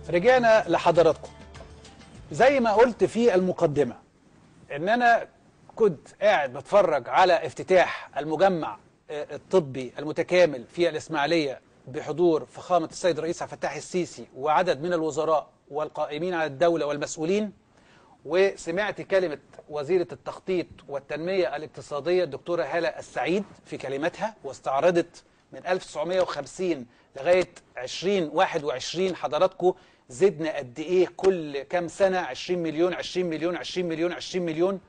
رجعنا لحضراتكم زي ما قلت في المقدمة ان انا كنت قاعد بتفرج على افتتاح المجمع آه، الطبي المتكامل في الاسماعيلية بحضور فخامة السيد الرئيس عبد الفتاح السيسي وعدد من الوزراء والقائمين على الدولة والمسؤولين وسمعت كلمة وزيرة التخطيط والتنمية الاقتصادية الدكتورة هالة السعيد في كلمتها واستعرضت من 1950 لغاية 2021 حضراتكم زدنا قد ايه كل كام سنة 20 مليون 20 مليون 20 مليون 20 مليون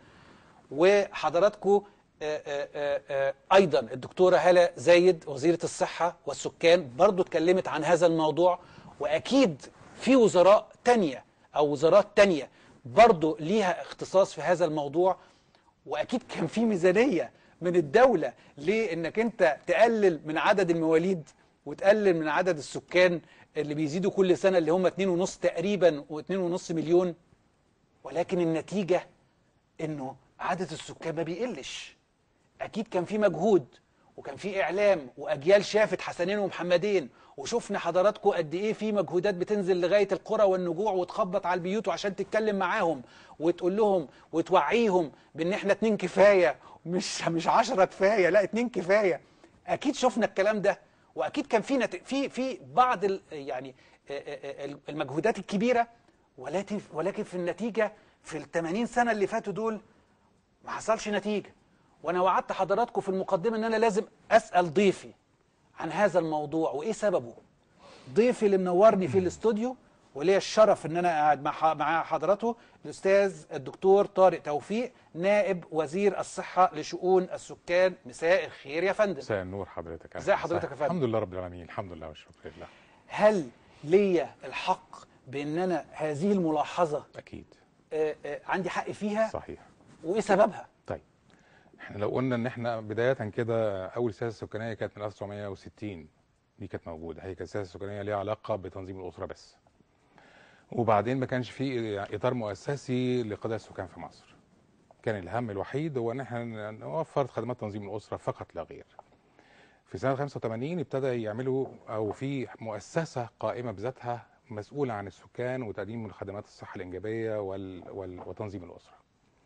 وحضراتكم آه، آه، آه، آه، ايضا الدكتوره هاله زايد وزيره الصحه والسكان برضو اتكلمت عن هذا الموضوع واكيد في وزراء تانية او وزارات تانية برضو ليها اختصاص في هذا الموضوع واكيد كان في ميزانيه من الدوله لانك انت تقلل من عدد المواليد وتقلل من عدد السكان اللي بيزيدوا كل سنه اللي هم 2.5 تقريبا و2.5 مليون ولكن النتيجه انه عدد السكان ما بيقلش اكيد كان في مجهود وكان في اعلام واجيال شافت حسنين ومحمدين وشفنا حضراتكم قد ايه في مجهودات بتنزل لغايه القرى والنجوع وتخبط على البيوت وعشان تتكلم معاهم وتقول لهم وتوعيهم بان احنا اتنين كفايه مش مش عشرة كفايه لا اتنين كفايه اكيد شفنا الكلام ده واكيد كان في نت... في في بعض ال... يعني آه، آه، آه، المجهودات الكبيره ولكن ولكن في النتيجه في ال 80 سنه اللي فاتوا دول ما حصلش نتيجه وانا وعدت حضراتكم في المقدمه ان انا لازم اسال ضيفي عن هذا الموضوع وايه سببه ضيفي اللي منورني في الاستوديو وليا الشرف ان انا قاعد مع ح- مع حضرته الاستاذ الدكتور طارق توفيق نائب وزير الصحه لشؤون السكان مساء الخير يا فندم مساء النور حضرتك ازي حضرتك يا فندم؟ الحمد لله رب العالمين الحمد لله والشكر لله هل ليا الحق بان انا هذه الملاحظه اكيد آه، آه، عندي حق فيها صحيح وايه سببها طيب احنا لو قلنا ان احنا بدايه كده اول سياسه سكانيه كانت من 1960 دي كانت موجوده هي كانت سياسه سكانيه ليها علاقه بتنظيم الاسره بس وبعدين ما كانش في اطار مؤسسي لقضايا السكان في مصر كان الهم الوحيد هو ان احنا نوفر خدمات تنظيم الاسره فقط لا غير في سنه 85 ابتدى يعملوا او في مؤسسه قائمه بذاتها مسؤوله عن السكان وتقديم الخدمات الصحه الانجابيه وال... وال... وتنظيم الاسره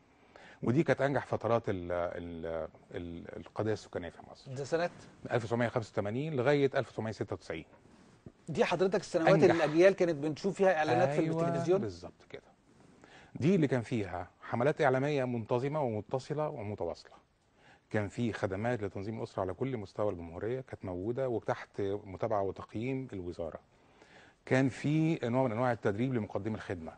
ودي كانت انجح فترات ال... ال... ال... القضيه السكانيه في مصر ده سنه من 1985 لغايه 1996 دي حضرتك السنوات أنجح. اللي الاجيال كانت بنشوف فيها اعلانات في أيوة التلفزيون بالظبط كده دي اللي كان فيها حملات اعلاميه منتظمه ومتصله ومتواصله كان في خدمات لتنظيم الاسره على كل مستوى الجمهوريه كانت موجوده وتحت متابعه وتقييم الوزاره كان في نوع من انواع التدريب لمقدمي الخدمه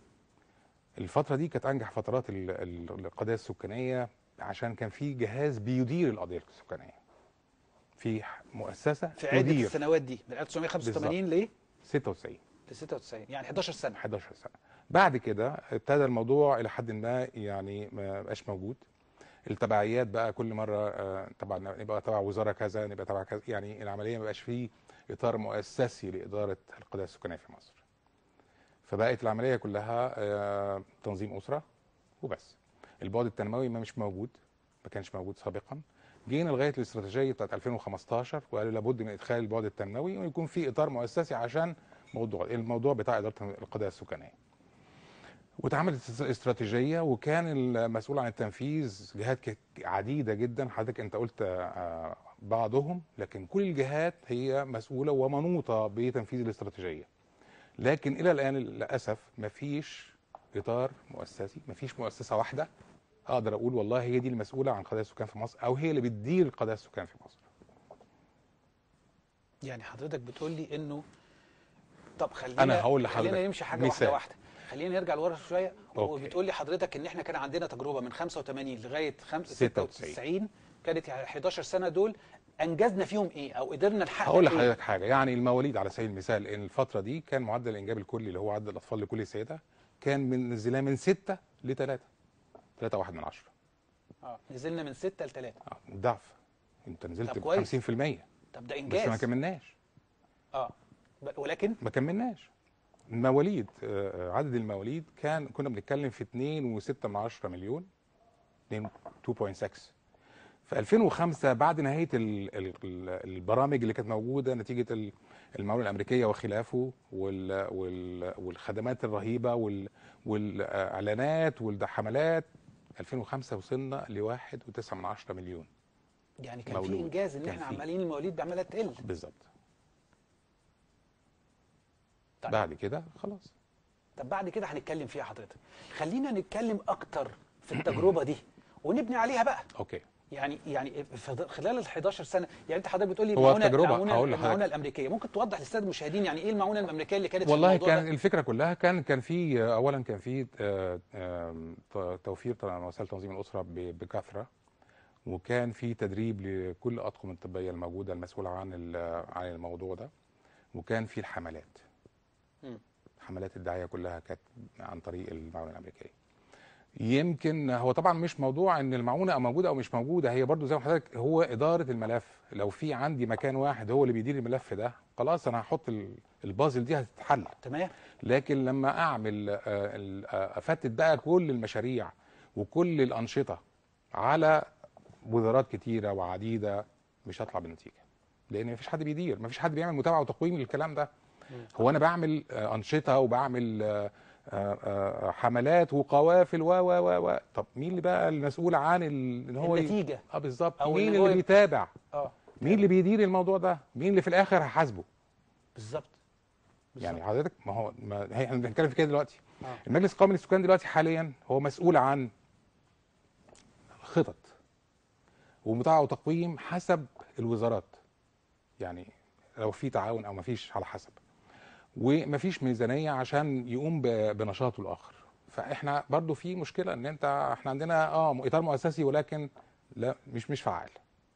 الفتره دي كانت انجح فترات ال- ال- القضايا السكانيه عشان كان في جهاز بيدير القضيه السكانيه في مؤسسه في عده تدير السنوات دي من 1985 ل 96 ل 96 يعني 11 سنه 11 سنه بعد كده ابتدى الموضوع الى حد ما يعني ما بقاش موجود التبعيات بقى كل مره آه، طبعا نبقى تبع وزاره كذا نبقى تبع كذا يعني العمليه ما بقاش فيه اطار مؤسسي لاداره القضايا السكانيه في مصر فبقت العمليه كلها آه، تنظيم اسره وبس البعد التنموي ما مش موجود ما كانش موجود سابقا جينا لغايه الاستراتيجيه بتاعت 2015 وقالوا لابد من ادخال البعد التنموي ويكون في اطار مؤسسي عشان موضوع الموضوع بتاع اداره القضايا السكانيه واتعملت استراتيجيه وكان المسؤول عن التنفيذ جهات ك- عديده جدا حضرتك انت قلت آه، بعضهم لكن كل الجهات هي مسؤوله ومنوطه بتنفيذ الاستراتيجيه لكن الى الان للاسف مفيش اطار مؤسسي مفيش مؤسسه واحده اقدر اقول والله هي دي المسؤوله عن قضايا السكان في مصر او هي اللي بتدير قضايا السكان في مصر يعني حضرتك بتقول لي انه طب خلينا أنا هقول لحضرتك خلينا نمشي حاجه مثال. واحده واحده خلينا نرجع لورا شويه أوكي. وبتقول لي حضرتك ان احنا كان عندنا تجربه من 85 لغايه 5 96. 96 كانت 11 سنه دول انجزنا فيهم ايه او قدرنا نحقق هقول إيه؟ لحضرتك حاجه يعني المواليد على سبيل المثال ان الفتره دي كان معدل الانجاب الكلي اللي هو عدد الاطفال لكل سيده كان من نزلها من 6 ل 3 3 واحد من 10 اه نزلنا من 6 ل 3 آه، ضعف انت نزلت طب ب كويس. 50% طب ده بس انجاز ما كملناش اه ب- ولكن ما كملناش المواليد آه، عدد المواليد كان كنا بنتكلم في 2.6 من 10 مليون 2 2.6 في 2005 بعد نهايه ال- ال- ال- البرامج اللي كانت موجوده نتيجه ال- المعونه الامريكيه وخلافه وال وال والخدمات الرهيبه وال والاعلانات والحملات 2005 وصلنا ل 1.9 من عشرة مليون يعني كان في مولود. انجاز ان كان احنا في. عمالين المواليد عماله تقل بالظبط طيب. بعد كده خلاص طب بعد كده هنتكلم فيها حضرتك خلينا نتكلم اكتر في التجربه دي ونبني عليها بقى اوكي يعني يعني في خلال ال 11 سنه يعني انت حضرتك بتقول لي هو المعونه التجربة، المعونه, هقول لحضرتك. المعونة الامريكيه ممكن توضح للساده المشاهدين يعني ايه المعونه الامريكيه اللي كانت في والله الموضوع كان ده؟ الفكره كلها كان كان في اولا كان في آه، آم، ت- توفير ط- وسائل تنظيم الاسره ب- بكثره وكان في تدريب لكل الاطقم الطبيه الموجوده المسؤوله عن ال- عن الموضوع ده وكان في الحملات مم. حملات الدعايه كلها كانت عن طريق المعونه الامريكيه يمكن هو طبعا مش موضوع ان المعونه موجوده او مش موجوده هي برضو زي ما حضرتك هو اداره الملف لو في عندي مكان واحد هو اللي بيدير الملف ده خلاص انا هحط ال- البازل دي هتتحل تمام لكن لما اعمل آه، ال- آه، افتت بقى كل المشاريع وكل الانشطه على وزارات كتيره وعديده مش هطلع بنتيجه لان مفيش حد بيدير مفيش حد بيعمل متابعه وتقويم للكلام ده هو انا بعمل آه، انشطه وبعمل آه، آه، آه، حملات وقوافل و و و و طب مين اللي بقى المسؤول عن ال- ان هو ي- النتيجه اه بالظبط أو مين إن هو اللي ي- بيتابع اه مين اللي بيدير الموضوع ده مين اللي في الاخر هيحاسبه بالظبط يعني بالظبط. حضرتك ما هو ما هي احنا بنتكلم في كده دلوقتي آه. المجلس القومي للسكان دلوقتي حاليا هو مسؤول عن خطط ومتابعه وتقويم حسب الوزارات يعني لو في تعاون او ما فيش على حسب ومفيش ميزانيه عشان يقوم ب- بنشاطه الاخر فاحنا برضو في مشكله ان انت احنا عندنا اه اطار مؤسسي ولكن لا مش مش فعال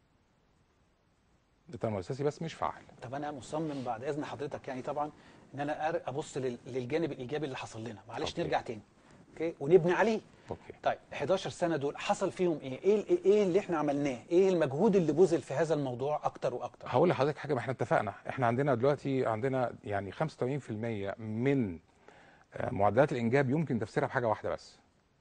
اطار مؤسسي بس مش فعال طب انا مصمم بعد اذن حضرتك يعني طبعا ان انا أر- ابص لل- للجانب الايجابي اللي حصل لنا معلش أوكي. نرجع تاني اوكي ونبني عليه اوكي طيب 11 سنه دول حصل فيهم ايه ايه ال- ايه اللي احنا عملناه ايه المجهود اللي بذل في هذا الموضوع اكتر واكتر هقول لحضرتك حاجه ما احنا اتفقنا احنا عندنا دلوقتي عندنا يعني 85% من آه، معدلات الانجاب يمكن تفسيرها بحاجه واحده بس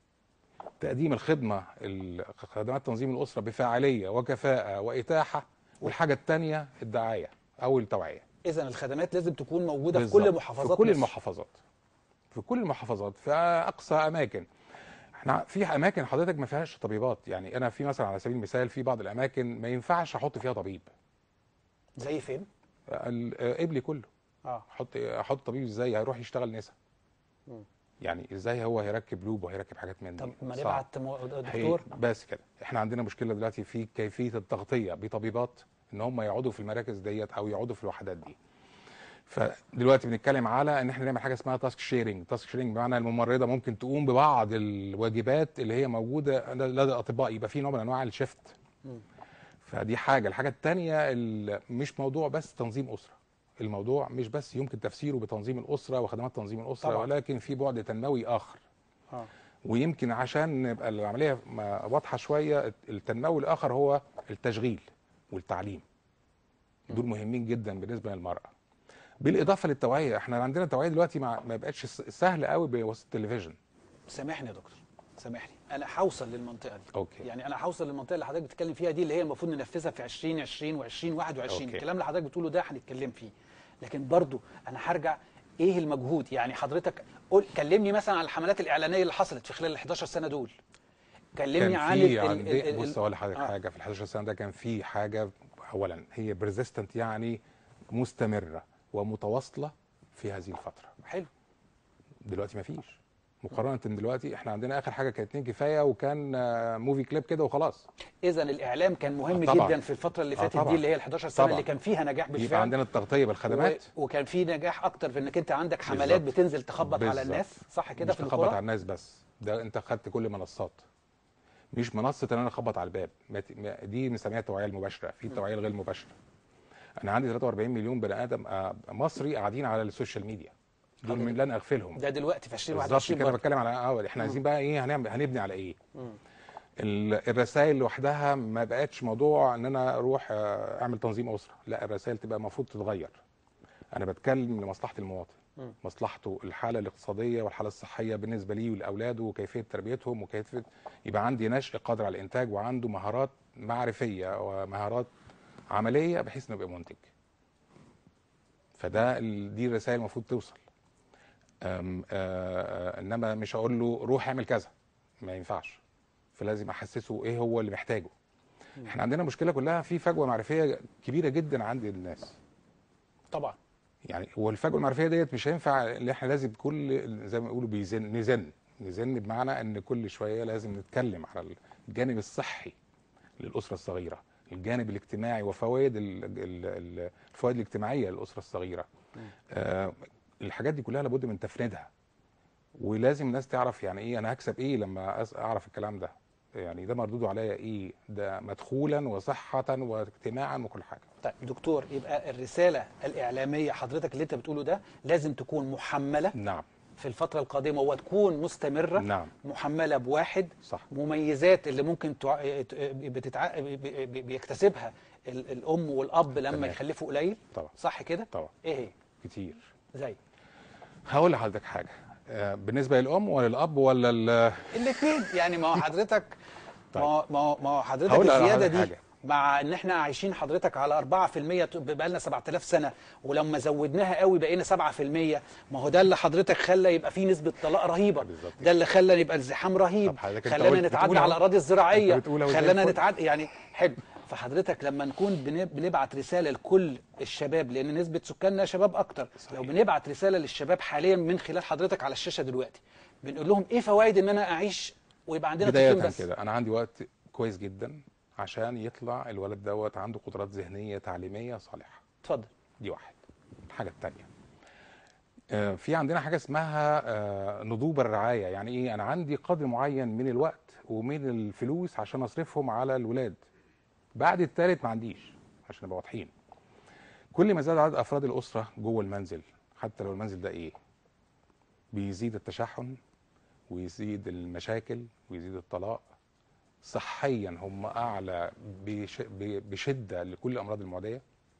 تقديم الخدمه ال- خدمات تنظيم الاسره بفاعليه وكفاءه واتاحه والحاجه الثانيه الدعايه او التوعيه اذا الخدمات لازم تكون موجوده في بالظبط. كل محافظات في كل مصر. المحافظات في كل المحافظات في اقصى اماكن احنا في اماكن حضرتك ما فيهاش طبيبات يعني انا في مثلا على سبيل المثال في بعض الاماكن ما ينفعش احط فيها طبيب زي فين ال- آه، قبلي كله اه احط احط طبيب ازاي هيروح يشتغل نسا مم. يعني ازاي هو هيركب لوب وهيركب حاجات من دي طب ما صعب. نبعت مو- هي- دكتور بس كده احنا عندنا مشكله دلوقتي في كيفيه التغطيه بطبيبات ان هم يقعدوا في المراكز ديت او يقعدوا في الوحدات دي فدلوقتي بنتكلم على ان احنا نعمل حاجه اسمها تاسك شيرنج تاسك شيرنج بمعنى الممرضه ممكن تقوم ببعض الواجبات اللي هي موجوده لدى الاطباء يبقى في نوع من انواع الشيفت مم. فدي حاجه الحاجه الثانيه مش موضوع بس تنظيم اسره الموضوع مش بس يمكن تفسيره بتنظيم الاسره وخدمات تنظيم الاسره طبعاً. ولكن في بعد تنموي اخر اه ويمكن عشان نبقى العمليه ما- واضحه شويه التنموي الاخر هو التشغيل والتعليم دول مهمين جدا بالنسبه للمراه بالاضافه للتوعيه احنا عندنا التوعيه دلوقتي ما ما بقتش س- سهل قوي بواسطه التلفزيون سامحني يا دكتور سامحني انا هوصل للمنطقه دي اوكي يعني انا هوصل للمنطقه اللي حضرتك بتتكلم فيها دي اللي هي المفروض ننفذها في 2020 و2021 أوكي. الكلام اللي حضرتك بتقوله ده هنتكلم فيه لكن برضو انا هرجع ايه المجهود يعني حضرتك قول كلمني مثلا عن الحملات الاعلانيه اللي حصلت في خلال ال 11 سنه دول كلمني كان عن في ال- ال- عندي ال- بص اقول لحضرتك آه. حاجه في ال 11 سنه ده كان في حاجه اولا هي بريزيستنت يعني مستمره ومتواصله في هذه الفتره حلو دلوقتي ما فيش مقارنه دلوقتي احنا عندنا اخر حاجه كانت اتنين كفايه وكان آه، موفي كليب كده وخلاص اذا الاعلام كان مهم آه، طبعاً. جدا في الفتره اللي آه، فاتت طبعاً. دي اللي هي ال 11 سنه طبعاً. اللي كان فيها نجاح يبقى بالفعل عندنا التغطيه بالخدمات و... وكان في نجاح اكتر في انك انت عندك حملات بالظبط. بتنزل تخبط على بالظبط. الناس صح كده مش في تخبط على القرى الناس بس ده انت خدت كل المنصات مش منصه ان انا اخبط على الباب ما ت- ما- دي بنسميها التوعيه المباشره في التوعيه الغير مباشره انا عندي 43 مليون بني ادم آه، مصري قاعدين على السوشيال ميديا دول من لن اغفلهم ده دلوقتي في بالظبط 2021 كده برضه. بتكلم على اه احنا عايزين بقى ايه هنعمل هنبني على ايه مم. ال- الرسائل لوحدها ما بقتش موضوع ان انا اروح آه، اعمل تنظيم اسره لا الرسائل تبقى المفروض تتغير انا بتكلم لمصلحه المواطن مم. مصلحته الحاله الاقتصاديه والحاله الصحيه بالنسبه ليه ولاولاده وكيفيه تربيتهم وكيفيه يبقى عندي نشء قادر على الانتاج وعنده مهارات معرفيه ومهارات عمليه بحيث انه يبقى منتج فده ال- دي الرسائل المفروض توصل أم آه انما مش هقول له روح اعمل كذا ما ينفعش فلازم احسسه ايه هو اللي محتاجه احنا عندنا مشكله كلها في فجوه معرفيه كبيره جدا عند الناس طبعا يعني والفجوه المعرفيه ديت مش هينفع ان احنا لازم كل زي ما بيقولوا بيزن نزن نزن بمعنى ان كل شويه لازم نتكلم على الجانب الصحي للاسره الصغيره الجانب الاجتماعي وفوائد ال- ال- ال- الفوائد الاجتماعيه للاسره الصغيره آه الحاجات دي كلها لابد من تفنيدها ولازم الناس تعرف يعني ايه انا هكسب ايه لما أس- اعرف الكلام ده يعني ده مردوده عليا ايه ده مدخولا وصحه واجتماعا وكل حاجه طيب دكتور يبقى الرساله الاعلاميه حضرتك اللي انت بتقوله ده لازم تكون محمله نعم في الفتره القادمه وتكون مستمره نعم محمله بواحد صح مميزات اللي ممكن تع... بتتع... بي- بي- بيكتسبها ال- الام والاب لما تمام. يخلفوا قليل طبعا صح كده طبعا ايه هي كتير زي هقول لحضرتك حاجه آه، بالنسبه للام ولا الاب ولا ال- الاثنين يعني ما هو حضرتك ما هو ما هو ما هو حضرتك هقول على الزياده حضرتك دي حاجة. مع ان احنا عايشين حضرتك على 4% بقى لنا 7000 سنه ولما زودناها قوي بقينا 7% ما هو ده اللي حضرتك خلى يبقى في نسبه طلاق رهيبه بالظبط ده اللي خلى يبقى الزحام رهيب طب حضرتك أنت خلانا قلت- نتعدى بتقول على أهو. الاراضي الزراعيه أنت بتقول أهو زي خلانا الفل. نتعدى يعني حلو فحضرتك لما نكون بن- بنبعت رساله لكل الشباب لان نسبه سكاننا شباب اكتر صحيح. لو بنبعت رساله للشباب حاليا من خلال حضرتك على الشاشه دلوقتي بنقول لهم ايه فوائد ان انا اعيش ويبقى عندنا طفلين بدايه بس كده انا عندي وقت كويس جدا عشان يطلع الولد دوت عنده قدرات ذهنيه تعليميه صالحه اتفضل دي واحد الحاجه الثانيه في عندنا حاجه اسمها آه، نضوب الرعايه يعني ايه انا عندي قدر معين من الوقت ومن الفلوس عشان اصرفهم على الولاد بعد الثالث ما عنديش عشان نبقى واضحين كل ما زاد عدد افراد الاسره جوه المنزل حتى لو المنزل ده ايه بيزيد التشحن ويزيد المشاكل ويزيد الطلاق صحيا هم اعلى بش- ب- بشده لكل الامراض المعديه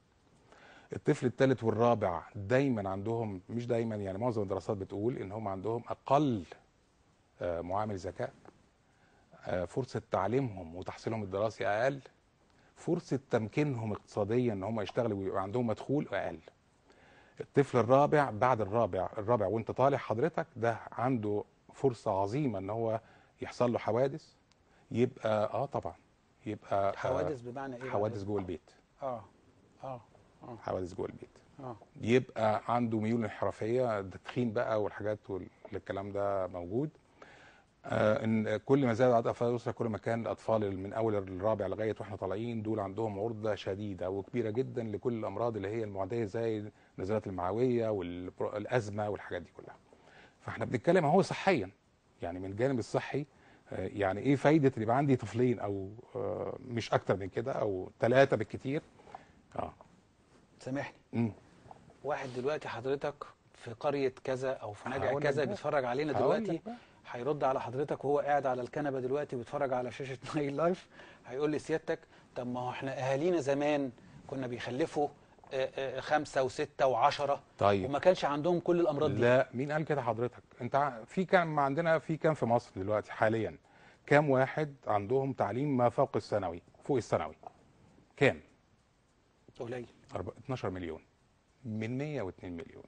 الطفل الثالث والرابع دايما عندهم مش دايما يعني معظم الدراسات بتقول ان هم عندهم اقل آه، معامل ذكاء آه، فرصه تعليمهم وتحصيلهم الدراسي اقل فرصه تمكينهم اقتصاديا ان هم يشتغلوا ويبقى عندهم مدخول اقل الطفل الرابع بعد الرابع الرابع وانت طالع حضرتك ده عنده فرصه عظيمه ان هو يحصل له حوادث يبقى اه طبعا يبقى آه، حوادث بمعنى ايه حوادث جوه البيت اه اه اه حوادث جوه البيت اه يبقى عنده ميول انحرافيه التدخين بقى والحاجات والكلام ده موجود آه ان كل ما زاد عدد افراد الاسره كل ما كان الاطفال من اول الرابع لغايه واحنا طالعين دول عندهم عرضه شديده وكبيره جدا لكل الامراض اللي هي المعديه زي النزلات المعويه والازمه والحاجات دي كلها. فاحنا بنتكلم اهو صحيا يعني من الجانب الصحي آه، يعني ايه فايده اللي يبقى عندي طفلين او آه، مش اكتر من كده او ثلاثه بالكتير اه سامحني امم واحد دلوقتي حضرتك في قريه كذا او في نجع هقول لك كذا بقى. بيتفرج علينا هقول دلوقتي لك بقى. هيرد على حضرتك وهو قاعد على الكنبه دلوقتي بيتفرج على شاشه نايل لايف هيقول لي سيادتك طب ما هو احنا اهالينا زمان كنا بيخلفوا آه، آه، خمسه وسته وعشره طيب وما كانش عندهم كل الامراض دي لا مين قال كده حضرتك انت ع- في كام عندنا في كام في مصر دلوقتي حاليا كام واحد عندهم تعليم ما فوق الثانوي فوق الثانوي كام قليل أربع- 12 مليون من 102 مليون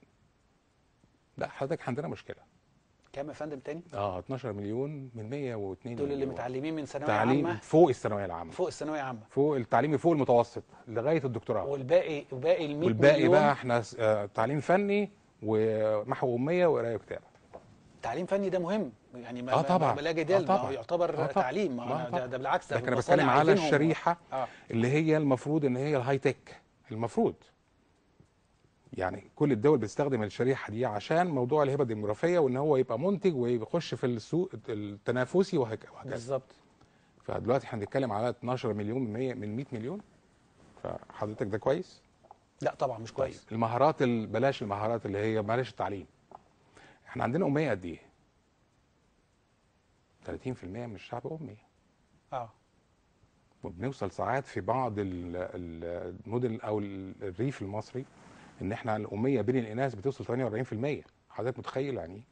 لا حضرتك عندنا مشكله كام يا فندم تاني اه 12 مليون من 102 دول اللي مليون. متعلمين من ثانويه تعليم عامه فوق الثانويه العامه فوق الثانويه عامه فوق التعليم فوق المتوسط لغايه الدكتوراه والباقي وباقي ال 100 والباقي مليون بقى احنا س- آه تعليم فني ومحو اميه وقرايه وكتابه تعليم فني ده مهم يعني ما آه طبعا. ما لا جدال آه ما هو طبعا. يعتبر آه طبعا. تعليم ما آه هو ده, طبعا. ده بالعكس لكن انا المصانع بتكلم على عايزينهم. الشريحه اه اللي هي المفروض ان هي الهاي تك المفروض يعني كل الدول بتستخدم الشريحه دي عشان موضوع الهبه الديموغرافيه وان هو يبقى منتج ويخش في السوق التنافسي وهك- وهكذا بالظبط فدلوقتي احنا بنتكلم على 12 مليون من 100 من 100 مليون فحضرتك ده كويس لا طبعا مش كويس المهارات ال- بلاش المهارات اللي هي بلاش التعليم احنا عندنا اميه قد ايه 30% من الشعب امي اه وبنوصل ساعات في بعض ال- ال- المدن او ال- الريف المصري ان احنا الاميه بين الاناث بتوصل 48% حضرتك متخيل يعني ايه؟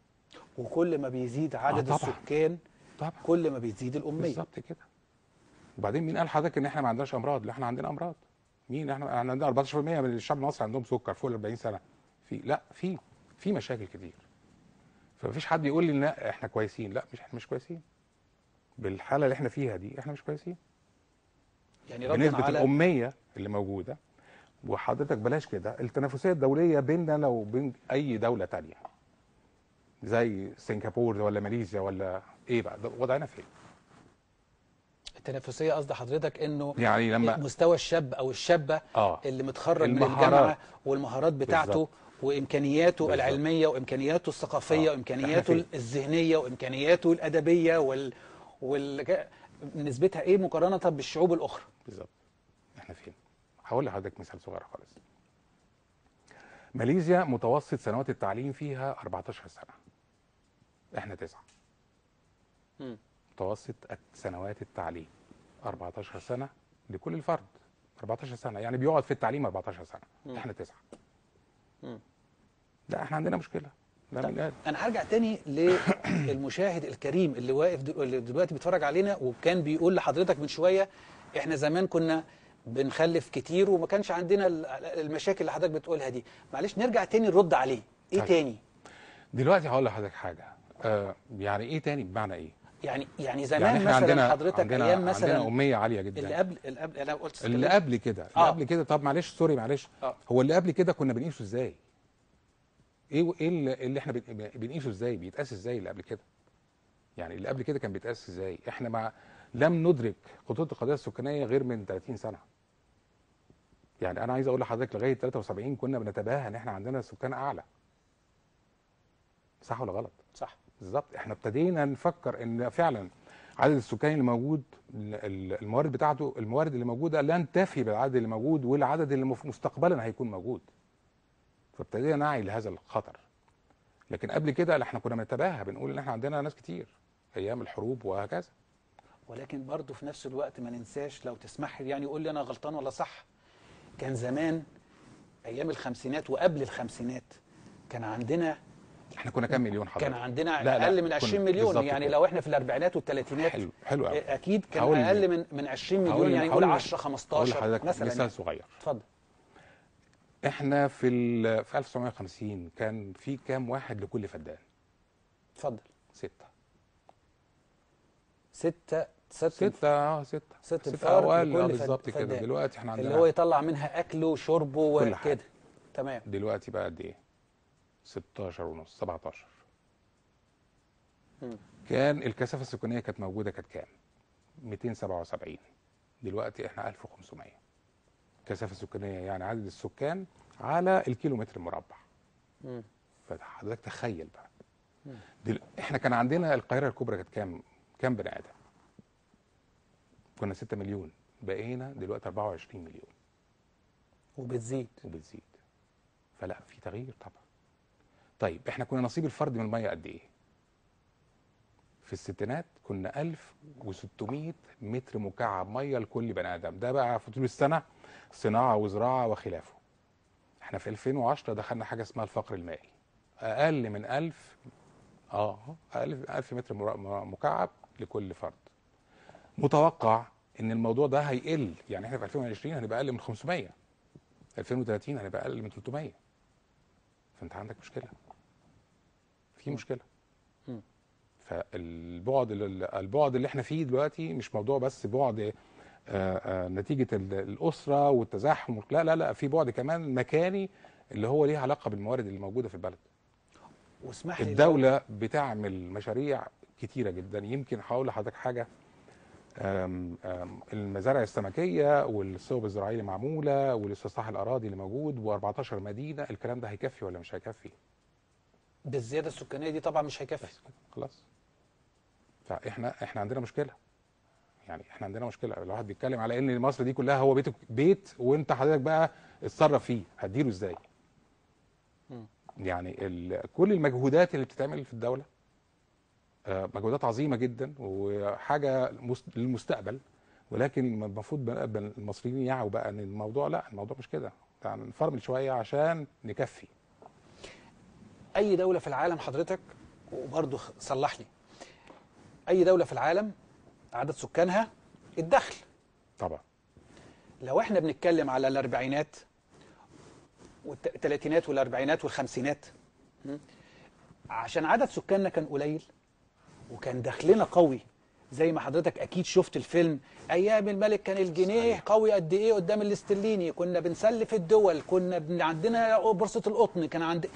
وكل ما بيزيد عدد طبعا. السكان طبعا كل ما بيزيد الاميه بالظبط كده وبعدين مين قال لحضرتك ان احنا ما عندناش امراض لا احنا عندنا امراض مين احنا احنا عندنا 14% من الشعب المصري عندهم سكر فوق ال 40 سنه في لا في في مشاكل كتير فمفيش حد يقول لي لا احنا كويسين لا مش احنا مش كويسين بالحاله اللي احنا فيها دي احنا مش كويسين يعني ردا بنسبه على الاميه اللي موجوده وحضرتك بلاش كده التنافسيه الدوليه بيننا وبين اي دوله تانية زي سنغافور ولا ماليزيا ولا ايه بقى ده وضعنا فين التنافسيه قصد حضرتك انه يعني لما مستوى الشاب او الشابه اه اللي متخرج من المهارات. الجامعه والمهارات بتاعته بالظبط. وامكانياته بالظبط. العلميه وامكانياته الثقافيه آه. وامكانياته إحنا فين؟ الذهنيه وامكانياته الادبيه وال وال نسبتها ايه مقارنه بالشعوب الاخرى بالظبط احنا فين هقول لحضرتك مثال صغير خالص ماليزيا متوسط سنوات التعليم فيها 14 سنه احنا تسعة مم. متوسط سنوات التعليم 14 سنه لكل فرد 14 سنه يعني بيقعد في التعليم 14 سنه مم. احنا تسعة مم. لا احنا عندنا مشكله لا طب. مين قال انا هرجع تاني للمشاهد الكريم اللي واقف دل... اللي دلوقتي بيتفرج علينا وكان بيقول لحضرتك من شويه احنا زمان كنا بنخلف كتير وما كانش عندنا ال- المشاكل اللي حضرتك بتقولها دي معلش نرجع تاني نرد عليه ايه طيب. تاني دلوقتي هقول لحضرتك حاجه آه يعني ايه تاني بمعنى ايه يعني يعني زمان يعني احنا مثلا عندنا حضرتك عندنا ايام عندنا مثلا اميه عاليه جدا اللي قبل اللي قبل انا قلت اللي قبل كده اللي آه. قبل كده طب معلش سوري معلش آه. هو اللي قبل كده كنا بنقيسه ازاي ايه ايه اللي, اللي احنا بن- بنقيسه ازاي بيتقاس ازاي اللي قبل كده يعني اللي قبل كده كان بيتقاس ازاي احنا مع لم ندرك خطوط القضيه السكانيه غير من 30 سنه يعني انا عايز اقول لحضرتك لغايه 73 كنا بنتباهى ان احنا عندنا سكان اعلى صح ولا غلط صح بالظبط احنا ابتدينا نفكر ان فعلا عدد السكان اللي موجود ال- ال- الموارد بتاعته الموارد اللي موجوده لن تفي بالعدد اللي موجود والعدد اللي مف- مستقبلا هيكون موجود فابتدينا نعي لهذا الخطر لكن قبل كده لا، احنا كنا بنتباهى بنقول ان احنا عندنا ناس كتير ايام الحروب وهكذا ولكن برضه في نفس الوقت ما ننساش لو تسمح لي يعني قول لي انا غلطان ولا صح كان زمان ايام الخمسينات وقبل الخمسينات كان عندنا احنا كنا كام مليون حضرتك كان عندنا لا، لا، اقل من كنا- 20 مليون بالظبط يعني كده. لو احنا في الاربعينات والثلاثينات حلو حلو قوي اكيد كان هقول اقل لك- من من 20 مليون هقول- يعني نقول هقول- 10 اقول 15 لحضرتك مثلا مثال يعني. صغير اتفضل احنا في ال- في 1950 كان في كام واحد لكل فدان اتفضل ستة ستة ستة ستة اه ستة ست ستة بفار أوائل لكل آه، فد- بالظبط كده فدان. دلوقتي احنا عندنا اللي هو يطلع منها اكله وشربه كل حاجة. وكده تمام دلوقتي بقى قد ايه 16 ونص 17 مم. كان الكثافه السكانيه كانت موجوده كانت كام 277 دلوقتي احنا 1500 كثافه سكانيه يعني عدد السكان على الكيلومتر المربع مم. فحضرتك تخيل بقى مم. دل... احنا كان عندنا القاهره الكبرى كانت كام كام بني ادم كنا 6 مليون بقينا دلوقتي 24 مليون وبتزيد وبتزيد فلا في تغيير طبعا طيب احنا كنا نصيب الفرد من الميه قد ايه في الستينات كنا 1600 متر مكعب ميه لكل بني ادم ده بقى في طول السنه صناعه وزراعه وخلافه احنا في 2010 دخلنا حاجه اسمها الفقر المائي اقل من 1000 اه اقل 1000 متر مرا- مرا- مكعب لكل فرد متوقع ان الموضوع ده هيقل يعني احنا في 2020 هنبقى اقل من 500 2030 هنبقى اقل من 300 فانت عندك مشكله في مم. مشكله مم. فالبعد ال- البعد اللي احنا فيه دلوقتي مش موضوع بس بعد آه، آه، نتيجه ال- الاسره والتزاحم لا لا لا في بعد كمان مكاني اللي هو ليه علاقه بالموارد اللي موجوده في البلد واسمح لي لو- الدوله بتعمل مشاريع كتيره جدا يمكن هقول لحضرتك حاجه آم، آم، المزارع السمكيه والصوب الزراعيه اللي معموله والاستصلاح الاراضي اللي موجود و14 مدينه الكلام ده هيكفي ولا مش هيكفي بالزياده السكانيه دي طبعا مش هيكفي بس كده خلاص فاحنا احنا عندنا مشكله يعني احنا عندنا مشكله الواحد بيتكلم على ان مصر دي كلها هو بيتك بيت وانت حضرتك بقى اتصرف فيه هتديره ازاي مم. يعني ال... كل المجهودات اللي بتتعمل في الدوله آه، مجهودات عظيمه جدا وحاجه مس... للمستقبل ولكن المفروض بقى بقى المصريين يعوا بقى ان الموضوع لا الموضوع مش كده يعني نفرمل شويه عشان نكفي اي دوله في العالم حضرتك وبرضه خ- صلح لي اي دوله في العالم عدد سكانها الدخل طبعا لو احنا بنتكلم على الاربعينات والثلاثينات والاربعينات والخمسينات م? عشان عدد سكاننا كان قليل وكان دخلنا قوي زي ما حضرتك اكيد شفت الفيلم ايام الملك كان الجنيه صحيح. قوي قد ايه قدام الاسترليني كنا بنسلف الدول كنا بن- عندنا بورصه القطن كان عند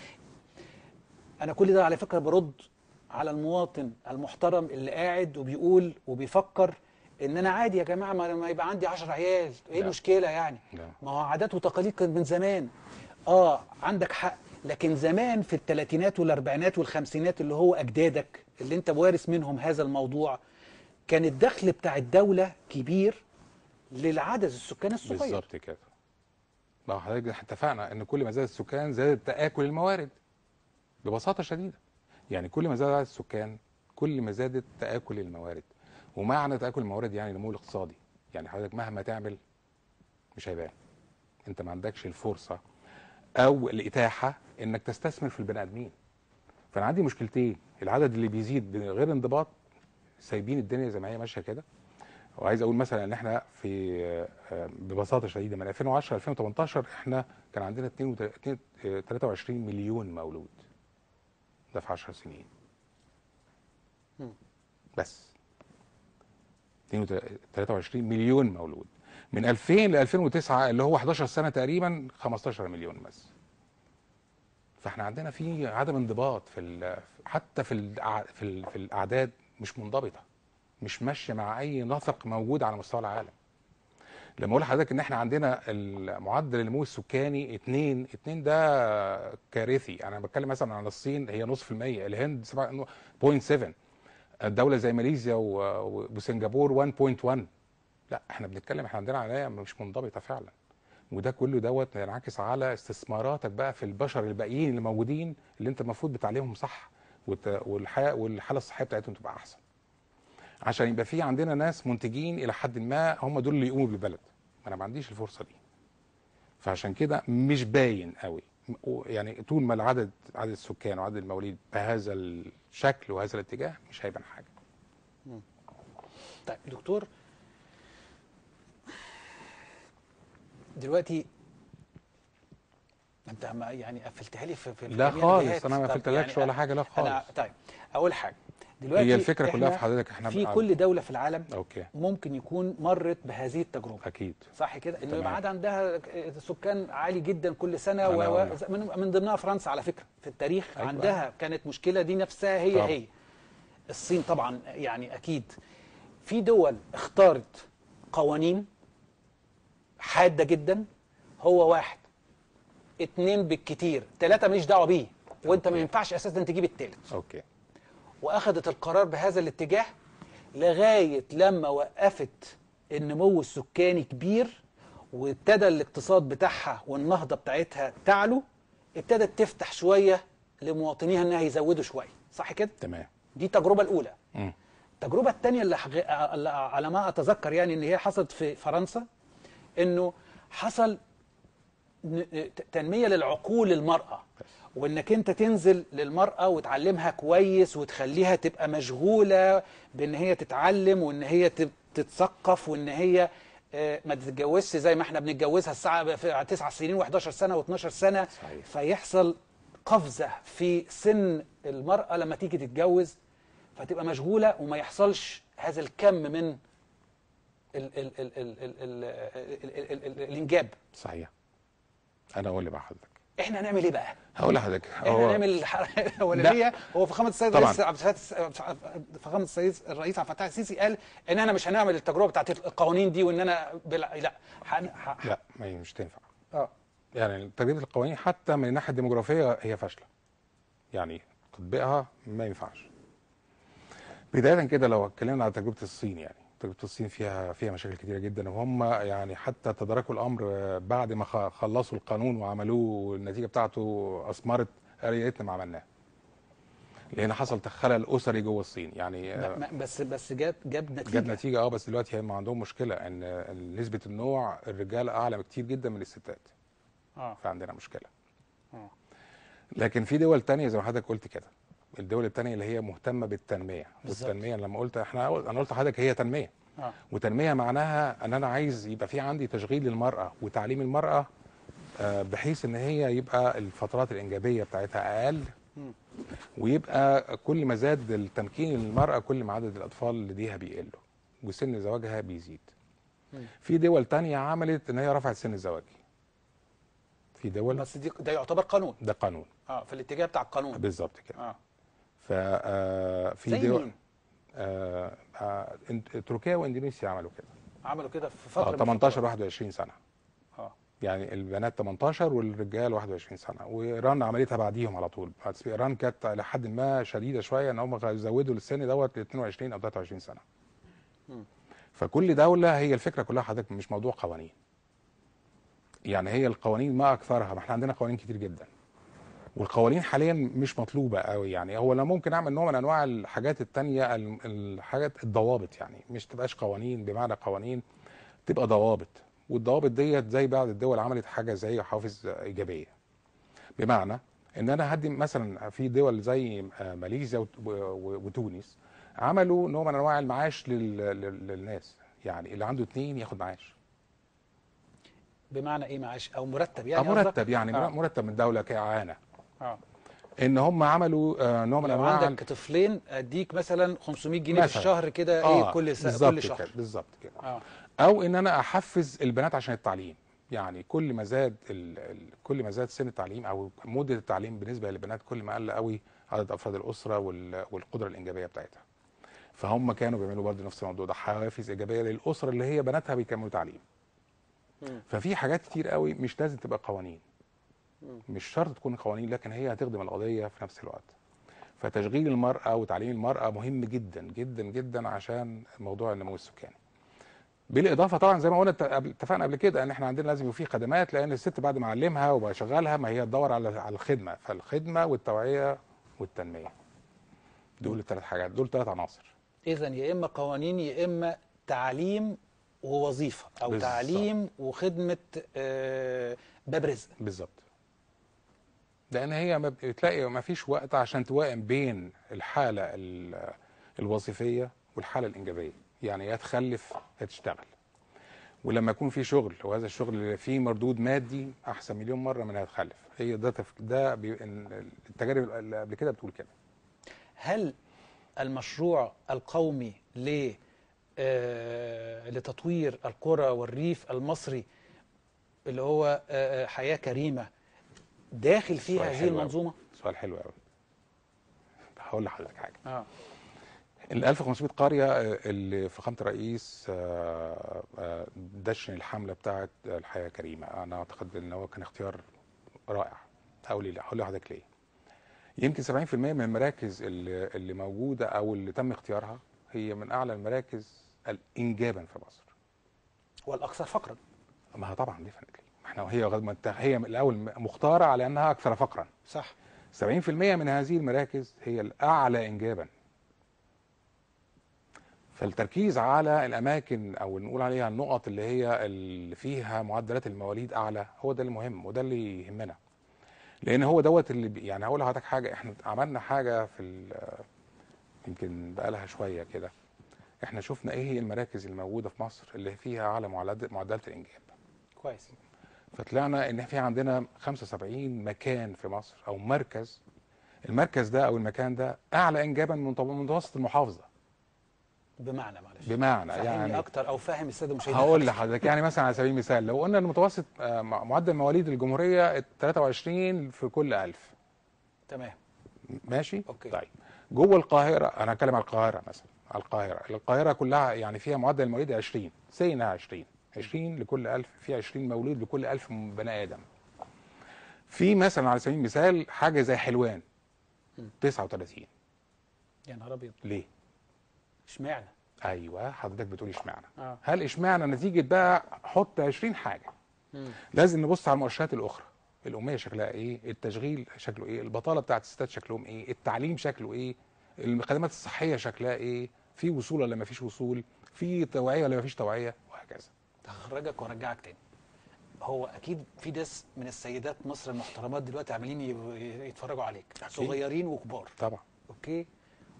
انا كل ده على فكره برد على المواطن المحترم اللي قاعد وبيقول وبيفكر ان انا عادي يا جماعه ما ما يبقى عندي 10 عيال ايه لا. المشكله يعني لا. ما هو عادات وتقاليد كانت من زمان اه عندك حق لكن زمان في الثلاثينات والاربعينات والخمسينات اللي هو اجدادك اللي انت وارث منهم هذا الموضوع كان الدخل بتاع الدوله كبير للعدد السكان الصغير بالظبط كده ما هو حضرتك احنا اتفقنا ان كل ما زاد السكان زاد تآكل الموارد ببساطة شديدة يعني كل ما زاد عدد السكان كل ما زادت تآكل الموارد ومعنى تآكل الموارد يعني نمو الاقتصادي يعني حضرتك مهما تعمل مش هيبان انت ما عندكش الفرصة او الاتاحة انك تستثمر في البني ادمين فانا عندي مشكلتين العدد اللي بيزيد بغير انضباط سايبين الدنيا زي ما هي ماشيه كده وعايز اقول مثلا ان احنا في آه، ببساطه شديده من 2010 ل 2018 احنا كان عندنا 22 آه، 23 مليون مولود ده في 10 سنين مم. بس 22 23 مليون مولود من 2000 ل 2009 اللي هو 11 سنه تقريبا 15 مليون بس فاحنا عندنا في عدم انضباط في ال- حتى في الأع- في ال- في الاعداد مش منضبطه مش ماشيه مع اي نسق موجود على مستوى العالم لما اقول لحضرتك ان احنا عندنا معدل النمو السكاني 2 2 ده كارثي انا بتكلم مثلا عن الصين هي نص في المية الهند 7.7 الدولة زي ماليزيا و- وسنغافور 1.1 لا احنا بنتكلم احنا عندنا عملية مش منضبطة فعلا وده كله دوت ينعكس على استثماراتك بقى في البشر الباقيين اللي موجودين اللي انت المفروض بتعلمهم صح وت- والحياة والحالة الصحية بتاعتهم تبقى احسن عشان يبقى في عندنا ناس منتجين الى حد ما هم دول اللي يقوموا بالبلد انا ما عنديش الفرصه دي فعشان كده مش باين قوي م- يعني طول ما العدد عدد السكان وعدد المواليد بهذا الشكل وهذا الاتجاه مش هيبان حاجه طيب دكتور دلوقتي انت ما يعني قفلتها لي في, في لا في خالص الجهات. انا ما طب قفلتلكش يعني ولا حاجه لا انا خالص طيب اول حاجه دلوقتي هي الفكره كلها إحنا في حضرتك احنا في بقى- كل دوله في العالم اوكي ممكن يكون مرت بهذه التجربه اكيد صح كده انه تمام. يبقى عاد عندها سكان عالي جدا كل سنه أنا و... و... أقول لك. من, من ضمنها فرنسا على فكره في التاريخ أيوة. أيوة. عندها كانت مشكله دي نفسها هي طبعا. هي الصين طبعا يعني اكيد في دول اختارت قوانين حاده جدا هو واحد اتنين بالكتير ثلاثه ماليش دعوه بيه وانت ما أوكي. ينفعش اساسا تجيب التالت اوكي واخذت القرار بهذا الاتجاه لغايه لما وقفت النمو السكاني كبير وابتدى الاقتصاد بتاعها والنهضه بتاعتها تعلو ابتدت تفتح شويه لمواطنيها انها يزودوا شويه صح كده تمام دي التجربه الاولى مم. التجربه الثانيه اللي, حغ... اللي على ما اتذكر يعني ان هي حصلت في فرنسا انه حصل ن- تنميه للعقول المراه وانك انت تنزل للمراه وتعلمها كويس وتخليها تبقى مشغوله بان هي تتعلم وان هي تب- تتثقف وان هي آه، ما تتجوزش زي ما احنا بنتجوزها الساعه في 9 سنين و11 سنه و12 سنه صحيح. فيحصل قفزه في سن المراه لما تيجي تتجوز فتبقى مشغوله وما يحصلش هذا الكم من ال ال ال ال ال ال ال ال ال ال الانجاب صحيح انا اقول بقى حضرتك احنا هنعمل ايه بقى؟ هقول لحضرتك احنا هو هنعمل الحركه الاولانيه هو فخامه السيد طبعاً. الرئيس عبد الفتاح فخامه السيد الرئيس عبد الفتاح السيسي قال ان انا مش هنعمل التجربه بتاعت القوانين دي وان انا بلا لا هن... ح... لا ما هي مش تنفع اه يعني تجربه القوانين حتى من الناحيه الديموغرافيه هي فاشله يعني تطبيقها ما ينفعش بدايه كده لو اتكلمنا على تجربه الصين يعني تجربه الصين فيها فيها مشاكل كتيره جدا وهم يعني حتى تداركوا الامر بعد ما خ- خلصوا القانون وعملوه والنتيجه بتاعته اثمرت قال يا ريتنا ما عملناه لان حصل خلل اسري جوه الصين يعني لا، ما- بس بس جاب جاب نتيجه جاب نتيجه اه بس دلوقتي هم عندهم مشكله ان نسبه النوع الرجال اعلى بكتير جدا من الستات اه فعندنا مشكله اه لكن في دول تانية زي ما حضرتك قلت كده الدول التانية اللي هي مهتمة بالتنمية بالظبط. والتنمية لما قلت احنا انا قلت لحضرتك هي تنمية آه. وتنميه معناها ان انا عايز يبقى في عندي تشغيل للمراه وتعليم المراه آه، بحيث ان هي يبقى الفترات الانجابيه بتاعتها اقل مم. ويبقى كل ما زاد التمكين للمراه كل ما عدد الاطفال اللي ليها بيقلوا وسن زواجها بيزيد مم. في دول تانية عملت ان هي رفعت سن الزواج في دول بس دي ده يعتبر قانون ده قانون اه في الاتجاه بتاع القانون بالظبط كده اه ف آه، في زي دول مين آه، آه، إن- تركيا واندونيسيا عملوا كده عملوا كده في فتره اه من 18 الفترات. 21 سنه اه يعني البنات 18 والرجال 21 سنه وايران عملتها بعديهم على طول بس ايران كانت لحد ما شديده شويه ان هم زودوا السن دوت ل 22 او 23 سنه مم. فكل دوله هي الفكره كلها حضرتك مش موضوع قوانين يعني هي القوانين ما اكثرها ما احنا عندنا قوانين كتير جدا والقوانين حاليا مش مطلوبه قوي يعني هو انا ممكن اعمل نوع من انواع الحاجات التانية ال- الحاجات الضوابط يعني مش تبقاش قوانين بمعنى قوانين تبقى ضوابط والضوابط ديت زي بعض الدول عملت حاجه زي حوافز ايجابيه بمعنى ان انا هدي مثلا في دول زي آه، ماليزيا وت- و- و- وتونس عملوا نوع من انواع المعاش لل- لل- للناس يعني اللي عنده اتنين ياخد معاش بمعنى ايه معاش او مرتب يعني يعني قصدك؟ مرتب يعني آه. مرتب من دوله كاعانه اه ان هم عملوا آه، نوع من لو انواع عندك طفلين اديك مثلا 500 جنيه في مثلاً. الشهر كده آه، ايه كل سنه بالظبط كل شهر كده بالظبط كده اه او ان انا احفز البنات عشان التعليم يعني كل ما زاد ال... ال... كل ما زاد سن التعليم او مده التعليم بالنسبه للبنات كل ما قل قوي عدد افراد الاسره وال... والقدره الانجابيه بتاعتها فهم كانوا بيعملوا برضه نفس الموضوع ده حوافز ايجابيه للاسره اللي هي بناتها بيكملوا تعليم مم. ففي حاجات كتير قوي مش لازم تبقى قوانين مم. مش شرط تكون قوانين لكن هي هتخدم القضيه في نفس الوقت فتشغيل المراه وتعليم المراه مهم جدا جدا جدا عشان موضوع النمو السكاني بالاضافه طبعا زي ما قلنا ات- قبل- اتفقنا قبل كده ان احنا عندنا لازم يبقى في خدمات لان الست بعد ما اعلمها وبشغلها ما هي تدور على على الخدمه فالخدمه والتوعيه والتنميه دول الثلاث حاجات دول ثلاث عناصر اذا يا اما قوانين يا اما تعليم ووظيفه او بالظبط. تعليم وخدمه آه باب رزق بالظبط لان هي ما بتلاقي ما فيش وقت عشان توائم بين الحاله ال- الوظيفيه والحاله الانجابيه يعني يا تخلف يا تشتغل ولما يكون في شغل وهذا الشغل اللي فيه مردود مادي احسن مليون مره من هتخلف هي ده تف... ده بي... إن التجارب اللي قبل كده بتقول كده هل المشروع القومي ل آه، لتطوير القرى والريف المصري اللي هو آه، آه، حياة كريمة داخل فيها سؤال هذه حلو أوي. المنظومة؟ سؤال حلو قوي هقول لحضرتك حاجه اه ال 1500 قرية آه، اللي فخامة الرئيس آه، آه، دشن الحملة بتاعت الحياة كريمة أنا أعتقد إن هو كان اختيار رائع أقول لي هقول لحضرتك ليه يمكن 70% من المراكز اللي, اللي موجودة أو اللي تم اختيارها هي من أعلى المراكز إنجابا في مصر والأكثر فقرا ما هي طبعا ديفنتلي احنا هي غد- ما انت- هي من الأول مختارة على أنها أكثر فقرا صح 70% من هذه المراكز هي الأعلى إنجابا فالتركيز على الأماكن أو نقول عليها النقط اللي هي اللي فيها معدلات المواليد أعلى هو ده المهم وده اللي يهمنا لأن هو دوت اللي بي- يعني هقول لحضرتك حاجة إحنا عملنا حاجة في ال- يمكن بقالها شوية كده إحنا شفنا إيه هي المراكز الموجودة في مصر اللي فيها أعلى معدلات معدلات الإنجاب كويس فطلعنا ان في عندنا 75 مكان في مصر او مركز المركز ده او المكان ده اعلى انجابا من طب- من متوسط المحافظه بمعنى معلش بمعنى فهمني يعني أكتر أو فهم السادة المشاهدين هقول أكتر. لحضرتك يعني مثلا على سبيل المثال لو قلنا ان متوسط آه، مع- معدل مواليد الجمهوريه 23 في كل 1000 تمام ماشي أوكي. طيب جوه القاهره انا هتكلم على القاهره مثلا على القاهره القاهره كلها يعني فيها معدل المواليد 20 سينا 20 20 لكل 1000 في 20 مولود لكل 1000 بني ادم في مثلا على سبيل المثال حاجه زي حلوان 39 يا نهار أبيض ليه اشمعنى؟ ايوه حضرتك بتقول اشمعنى اه هل اشمعنى نتيجه بقى حط 20 حاجه مم. لازم نبص على المؤشرات الاخرى الاميه شكلها ايه التشغيل شكله ايه البطاله بتاعت الستات شكلهم ايه التعليم شكله ايه الخدمات الصحيه شكلها ايه في وصول ولا ما فيش وصول في توعيه ولا ما فيش توعيه وهكذا هخرجك وارجعك تاني هو اكيد في ناس من السيدات مصر المحترمات دلوقتي عاملين ي- يتفرجوا عليك أكيد. صغيرين وكبار طبعا اوكي